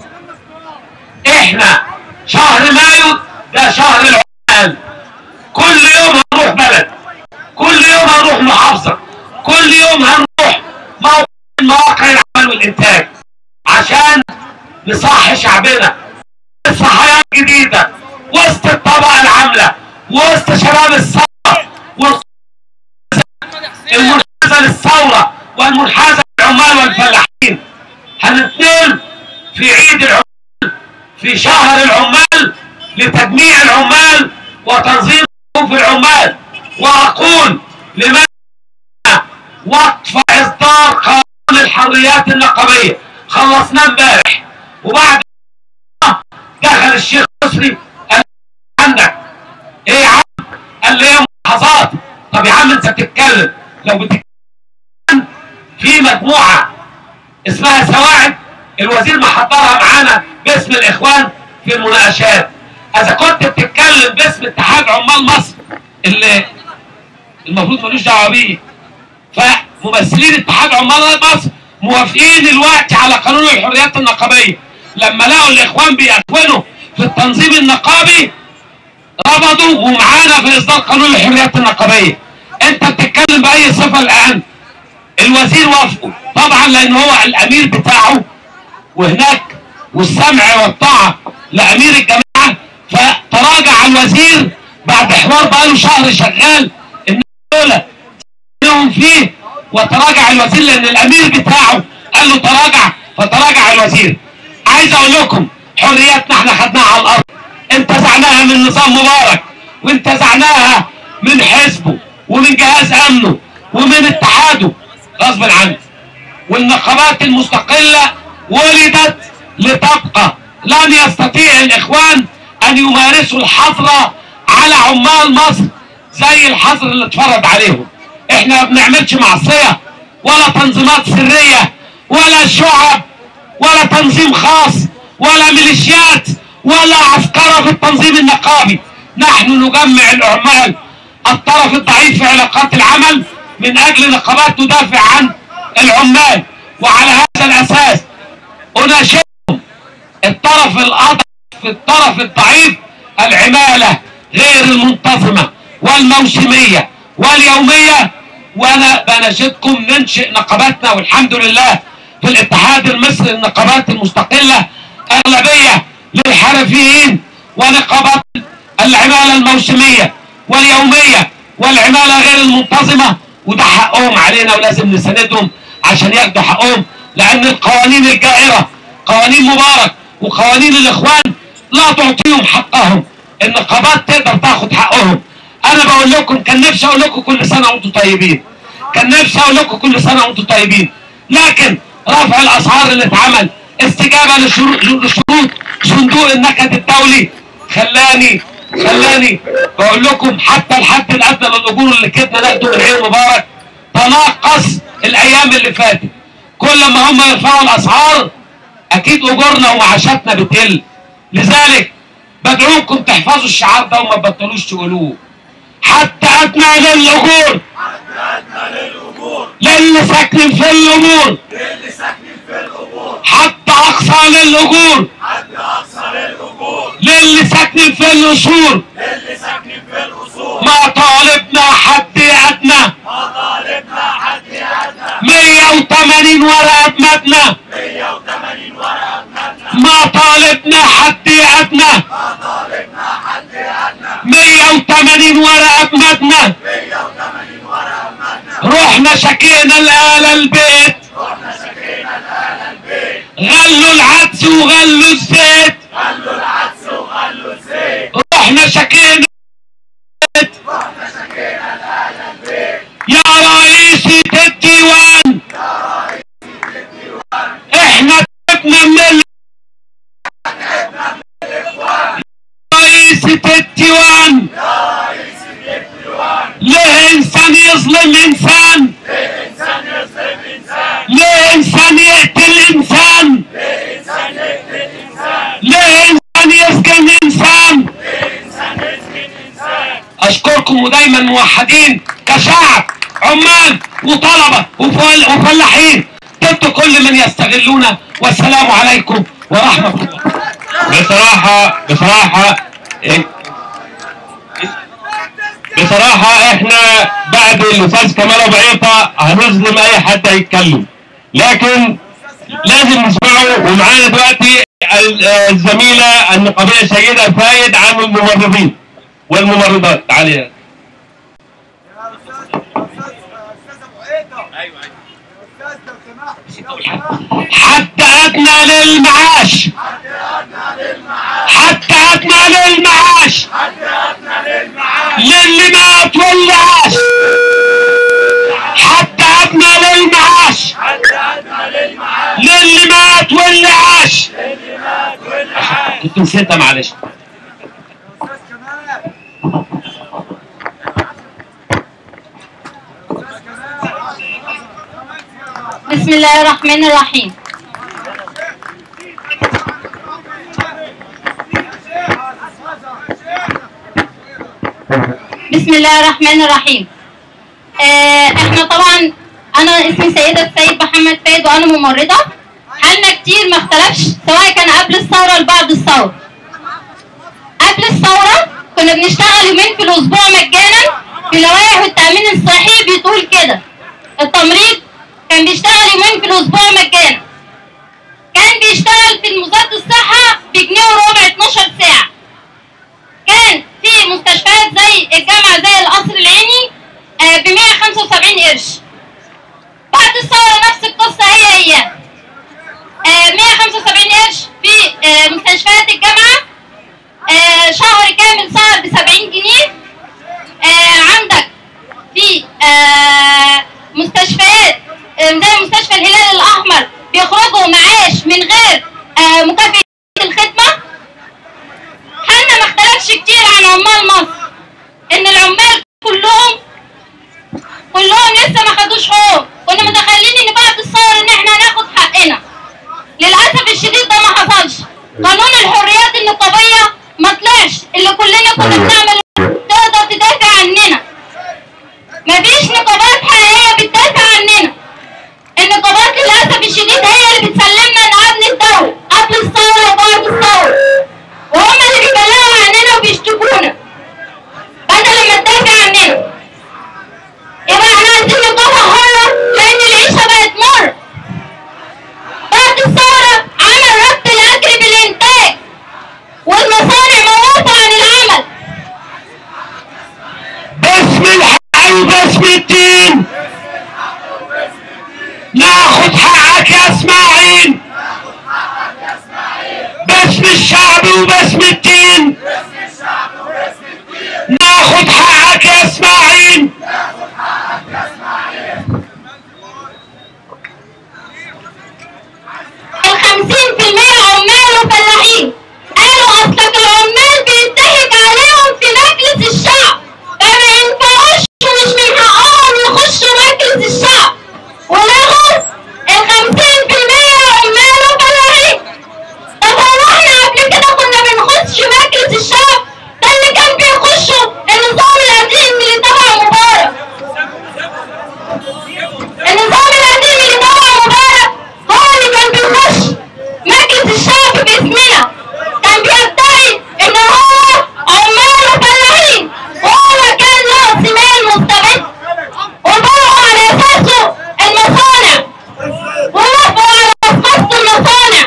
احنا شهر مايو ده شهر العمال كل يوم هنروح بلد كل يوم هنروح محافظة كل يوم هنروح موقع من مواقع العمل والإنتاج عشان نصحي شعبنا نصحى حياة جديدة وسط الطبقة العاملة وسط شباب الثورة وسط المنحازة للثورة والمنحازة للعمال والفلاحين هنتنقل في عيد العمال في شهر العمال لتجميع العمال وتنظيم صفوف العمال واقول لمن وقف اصدار قانون الحريات النقابيه خلصناه امبارح وبعد دخل الشيخ مصري قال عندك ايه يا عم قال لي ايه ملاحظات طب يا عم انت بتتكلم لو بتتكلم في مجموعه اسمها سواعد الوزير محضرها معانا باسم الاخوان في المناقشات اذا كنت بتتكلم باسم اتحاد عمال مصر اللي المفروض ملوش دعوه بيه فممثلين اتحاد عمال مصر موافقين الوقت على قانون الحريات النقابيه لما لقوا الاخوان بيأكونوا في التنظيم النقابي رفضوا ومعانا في اصدار قانون الحريات النقابيه انت بتتكلم باي صفه الان الوزير وافقه طبعا لان هو الامير بتاعه وهناك والسمع والطاعه لامير الجماعه فتراجع الوزير بعد حوار بقاله شهر شغال ان دول لهم فيه وتراجع الوزير لان الامير بتاعه قال له تراجع فتراجع الوزير عايز اقول لكم حرياتنا احنا خدناها على الارض انتزعناها من نظام مبارك وانتزعناها من حزبه ومن جهاز امنه ومن اتحاده غصب عنه والنقابات المستقله ولدت لتبقى لن يستطيع الاخوان ان يمارسوا الحظر على عمال مصر زي الحظر اللي اتفرض عليهم احنا ما بنعملش معصيه ولا تنظيمات سريه ولا شعب ولا تنظيم خاص ولا ميليشيات ولا عسكرة في التنظيم النقابي نحن نجمع العمال الطرف الضعيف في علاقات العمل من اجل نقابات تدافع عن العمال وعلى هذا الاساس اناشدهم الطرف الاضعف في الطرف الضعيف العمالة غير المنتظمة والموسمية واليومية وانا بناشدكم ننشئ نقاباتنا والحمد لله في الاتحاد المصري النقابات المستقلة اغلبية للحرفيين ونقابات العمالة الموسمية واليومية والعمالة غير المنتظمة وده حقهم علينا ولازم نساندهم عشان ياخدوا حقهم لان القوانين الجائرة قوانين مبارك وقوانين الاخوان لا تعطيهم حقهم النقابات تقدر تاخد حقهم انا بقول لكم كان نفسي اقول لكم كل سنه وانتم طيبين كان نفسي اقول لكم كل سنه وانتم طيبين لكن رفع الاسعار اللي اتعمل استجابه لشروط لشروط صندوق النكد الدولي خلاني خلاني بقول لكم حتى الحد الادنى للاجور اللي كدنا ناخده من عين مبارك تناقص الايام اللي فاتت كل ما هم يرفعوا الاسعار اكيد اجورنا ومعاشاتنا بتقل لذلك بدعوكم تحفظوا الشعار ده وما تبطلوش تقولوه حتى ادنى للاجور للي ساكن في الامور حتى اقصى للاجور للي ساكن في القصور ما طالبنا حد ادنى 180 ورقه مبنى ما طالبنا حد ادنى 180 ورقه مبنى رحنا شكينا الآلة البيت غلوا العدس وغلوا الزيت رحنا شكينا يا رئيسة الديوان احنا تعبنا من ال- رئيسة الديوان ليه انسان يظلم انسان ليه انسان يقتل انسان ليه انسان يسجن انسان اشكركم ودايما موحدين كشعب عمال وطلبه وفل- وفلاحين ضد كل من يستغلونا والسلام عليكم ورحمه الله بصراحة بصراحة بصراحة احنا بعد الاستاذ كمال ابو عيطة هنظلم اي حد هيتكلم لكن لازم نسمعه ومعانا دلوقتي ال- الزميلة النقابية سيدة فايد عن الممرضين والممرضات تعالي حتى ادنى للمعاش حتى ادنى للمعاش للي مات واللي عاش حتى ادنى للمعاش للي مات واللي عاش كنت نسيتها معلش بسم الله الرحمن الرحيم بسم الله الرحمن الرحيم آه احنا طبعا انا اسمي سيدة السيد محمد فايد وانا ممرضة حالنا كتير ما اختلفش سواء كان قبل الثورة ولا بعد الثورة قبل الثورة كنا بنشتغل يومين في الاسبوع مجانا في لوائح التأمين الصحي بتقول كده التمريض كان بيشتغل يومين في الاسبوع مجانا كان بيشتغل في وزارة الصحة بجنيه وربع 12 ساعة كان في مستشفيات زي الجامعة زي القصر العيني ب 175 قرش بعد الثورة نفس القصة هي هي آه، 175 قرش في آه، مستشفيات الجامعة آه، شهر كامل سهر ب 70 جنيه آه، عندك في آه، مستشفيات آه، زي مستشفى الهلال الأحمر بيخرجوا معاش من غير آه، مكافأة الخدمة حالنا ما اختلفش كتير عن عمال مصر إن العمال كلهم كلهم لسه ما خدوش حقوق كنا متخيلين ان بعد الثوره ان احنا هناخد حقنا للاسف الشديد ده ما حصلش قانون الحريات النقابيه ما طلعش اللي كلنا كنا بنعمل تقدر تدافع عننا مفيش نقابات حقيقيه بتدافع عننا النقابات للاسف الشديد هي اللي بتسلمنا نقابل الدوله قبل الثوره وباسم الدين ناخد حقك يا اسماعيل الخمسين في المية عمال وفلاحين قالوا أصلك العمال بيضحك عليهم في مجلس الشعب فما ينفعوش ومش من حقهم يخشوا مجلس الشعب ولغوا الخمسين في المية عمال وفلاحين طب هو احنا قبل كده كنا بنخش مجلس الشعب ده اللي كان بيخشوا النظام القديم اللي تبع مبارك النظام القديم اللي تبع مبارك هو اللي كان بيخش مجلس الشعب باسمنا كان بيدعي ان هو عمال وفلاحين وهو كان له سمان مستبد وباعوا على اساسه المصانع ووقفوا على مصمصة المصانع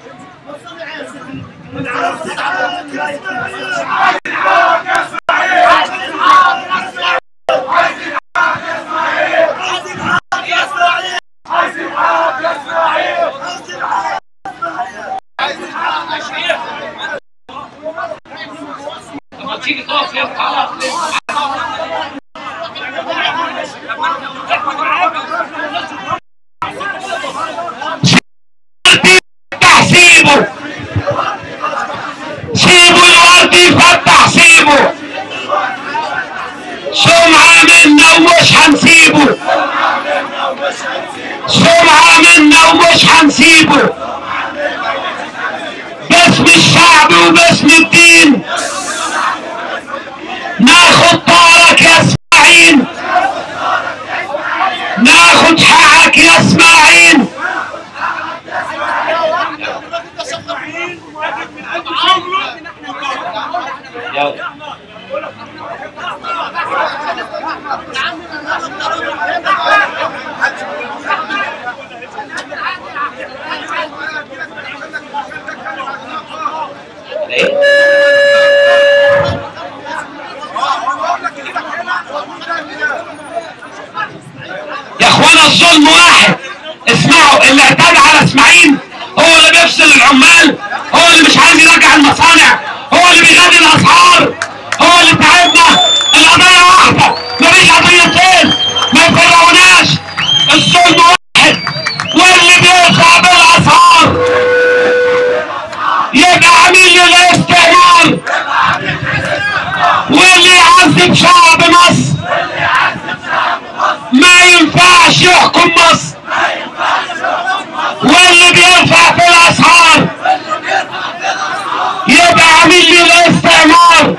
لما تيجي تقف فين خلاص سيبه سيبوا الورد يفتح سيبه سمعة منا ومش هنسيبه سمعة منا ومش هنسيبه باسم الشعب وباسم الدين ناخد طارك يا اسماعيل ناخد حقك يا اسماعيل يا اخوانا الظلم واحد اسمعوا اللي اعتدى على اسماعيل هو اللي بيفصل العمال هو اللي مش عايز يرجع المصانع هو اللي بيغني الاسعار هو اللي تعبنا القضية واحدة مفيش قضيتين ما يفرقوناش الظلم واحد واللي بيرفع بالاسعار يبقى عميل للاستعمار واللي يعذب شعب مصر ما ينفعش يحكم مصر واللي بيرفع في الاسعار يبقى عميل للاستعمار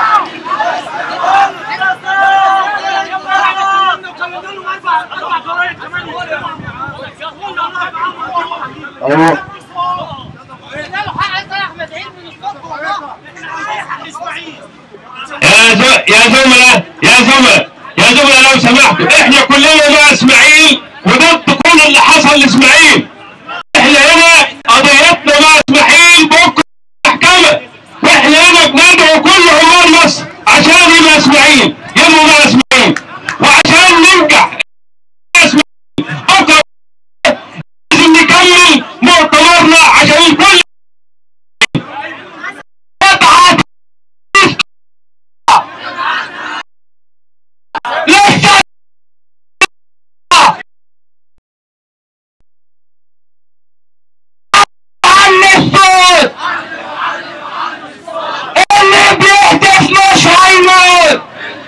اهو يا ز- يا زملاء يا زملاء يا زملاء لو سمحتوا احنا كلنا مع اسماعيل وضد كل اللي حصل لاسماعيل احنا هنا قضيتنا مع اسماعيل بكره محكمه واحنا هنا بندعو كل عمال مصر عشان يبقى اسماعيل يبقوا مع اسماعيل وعشان ننجح اسماعيل بكره لازم نكمل مؤتمرنا عشان الكل يبعت لسه عن الصوت اللي بيهتف مش هيموت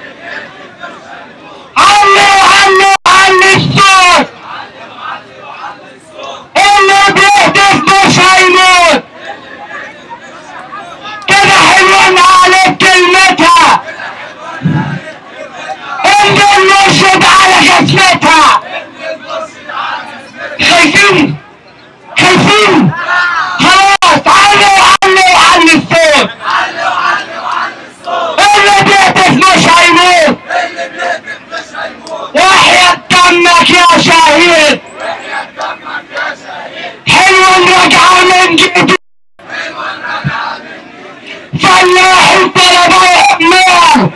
علي علي علي الصوت اللي بيهتف مش هيموت كده حلوين عليك كلمتها اللي المرشد على جسمتها خايفين خايفين خلاص علوا علوا علي الصوت اللي بيهتف مش هيموت وحياة دمك يا شهيد حلو رجعوا من جديد فلاح الطلبة عمال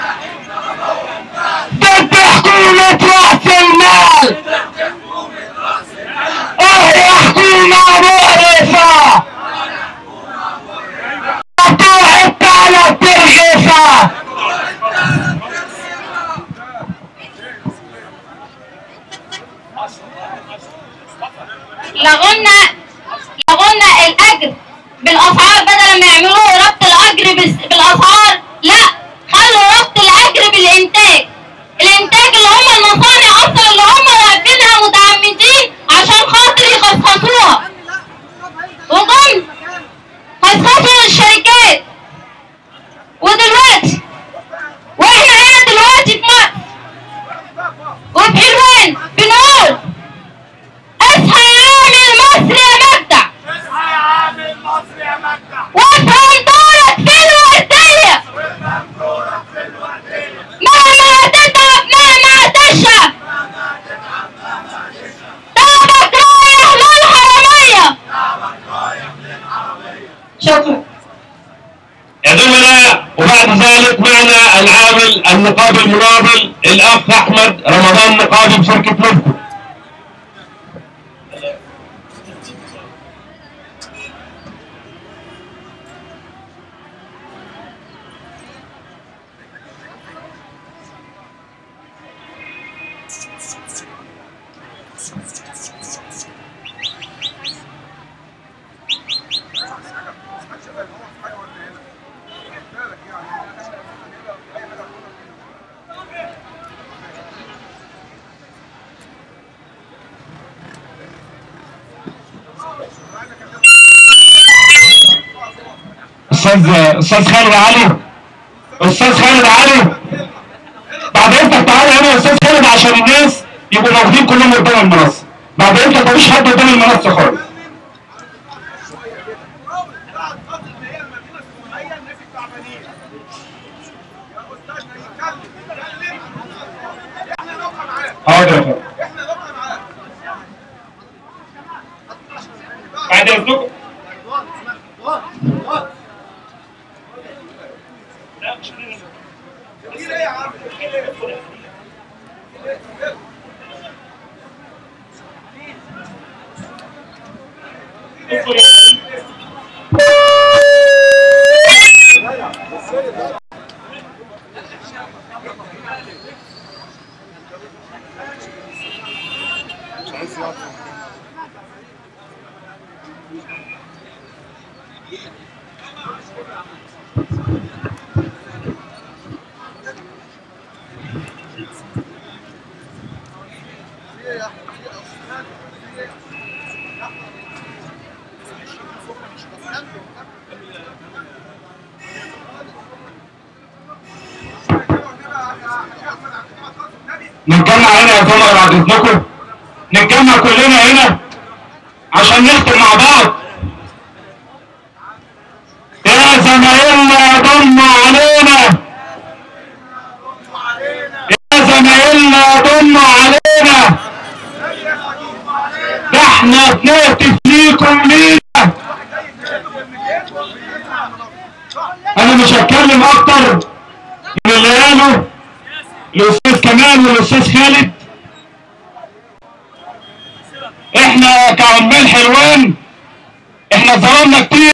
ضد حكومة رأس المال اه يا حكومة مقرفة الاجر بالاسعار بدل ما يعملوا ربط الاجر بس- بالاسعار لا خلوا ربط الاجر بالانتاج الانتاج اللي هم المصانع اصلا اللي هم واقفينها متعمدين عشان خاطر يخصصوها وجم خصصوا الشركات ودلوقتي واحنا هنا دلوقتي في مصر وفي حلوان بنقول اصحى يا عامل مصر يا مجدع اصحى يا عامل مصر يا مجدع وافهم دورك في الوردية وافهم دورك في الوردية مهما تتعب مهما تشقى تعبك رايح للحرامية شكرا يا زملاء وبعد ذلك معنا العامل النقابي المناضل الاخ احمد رمضان نقابي بشركه لوفكو استاذ استاذ خالد علي استاذ خالد علي بعد اذنك تعالى هنا يا استاذ خالد عشان الناس يبقوا موجودين كلهم قدام المنصه بعد اذنك مفيش حد قدام المنصه خالص حاضر يا فندم. بعد اذنكم مش عايز يقعد نتجمع هنا يا زملاء بعد اذنكم نتجمع كلنا هنا عشان نختم مع بعض يا زمايلنا ضموا علينا يا زمايلنا ضموا علينا ده احنا بنهتف ليكم لينا انا مش هتكلم اكتر من اللي قاله الاستاذ كمال والاستاذ خالد احنا كعمال حلوان احنا ظلمنا كتير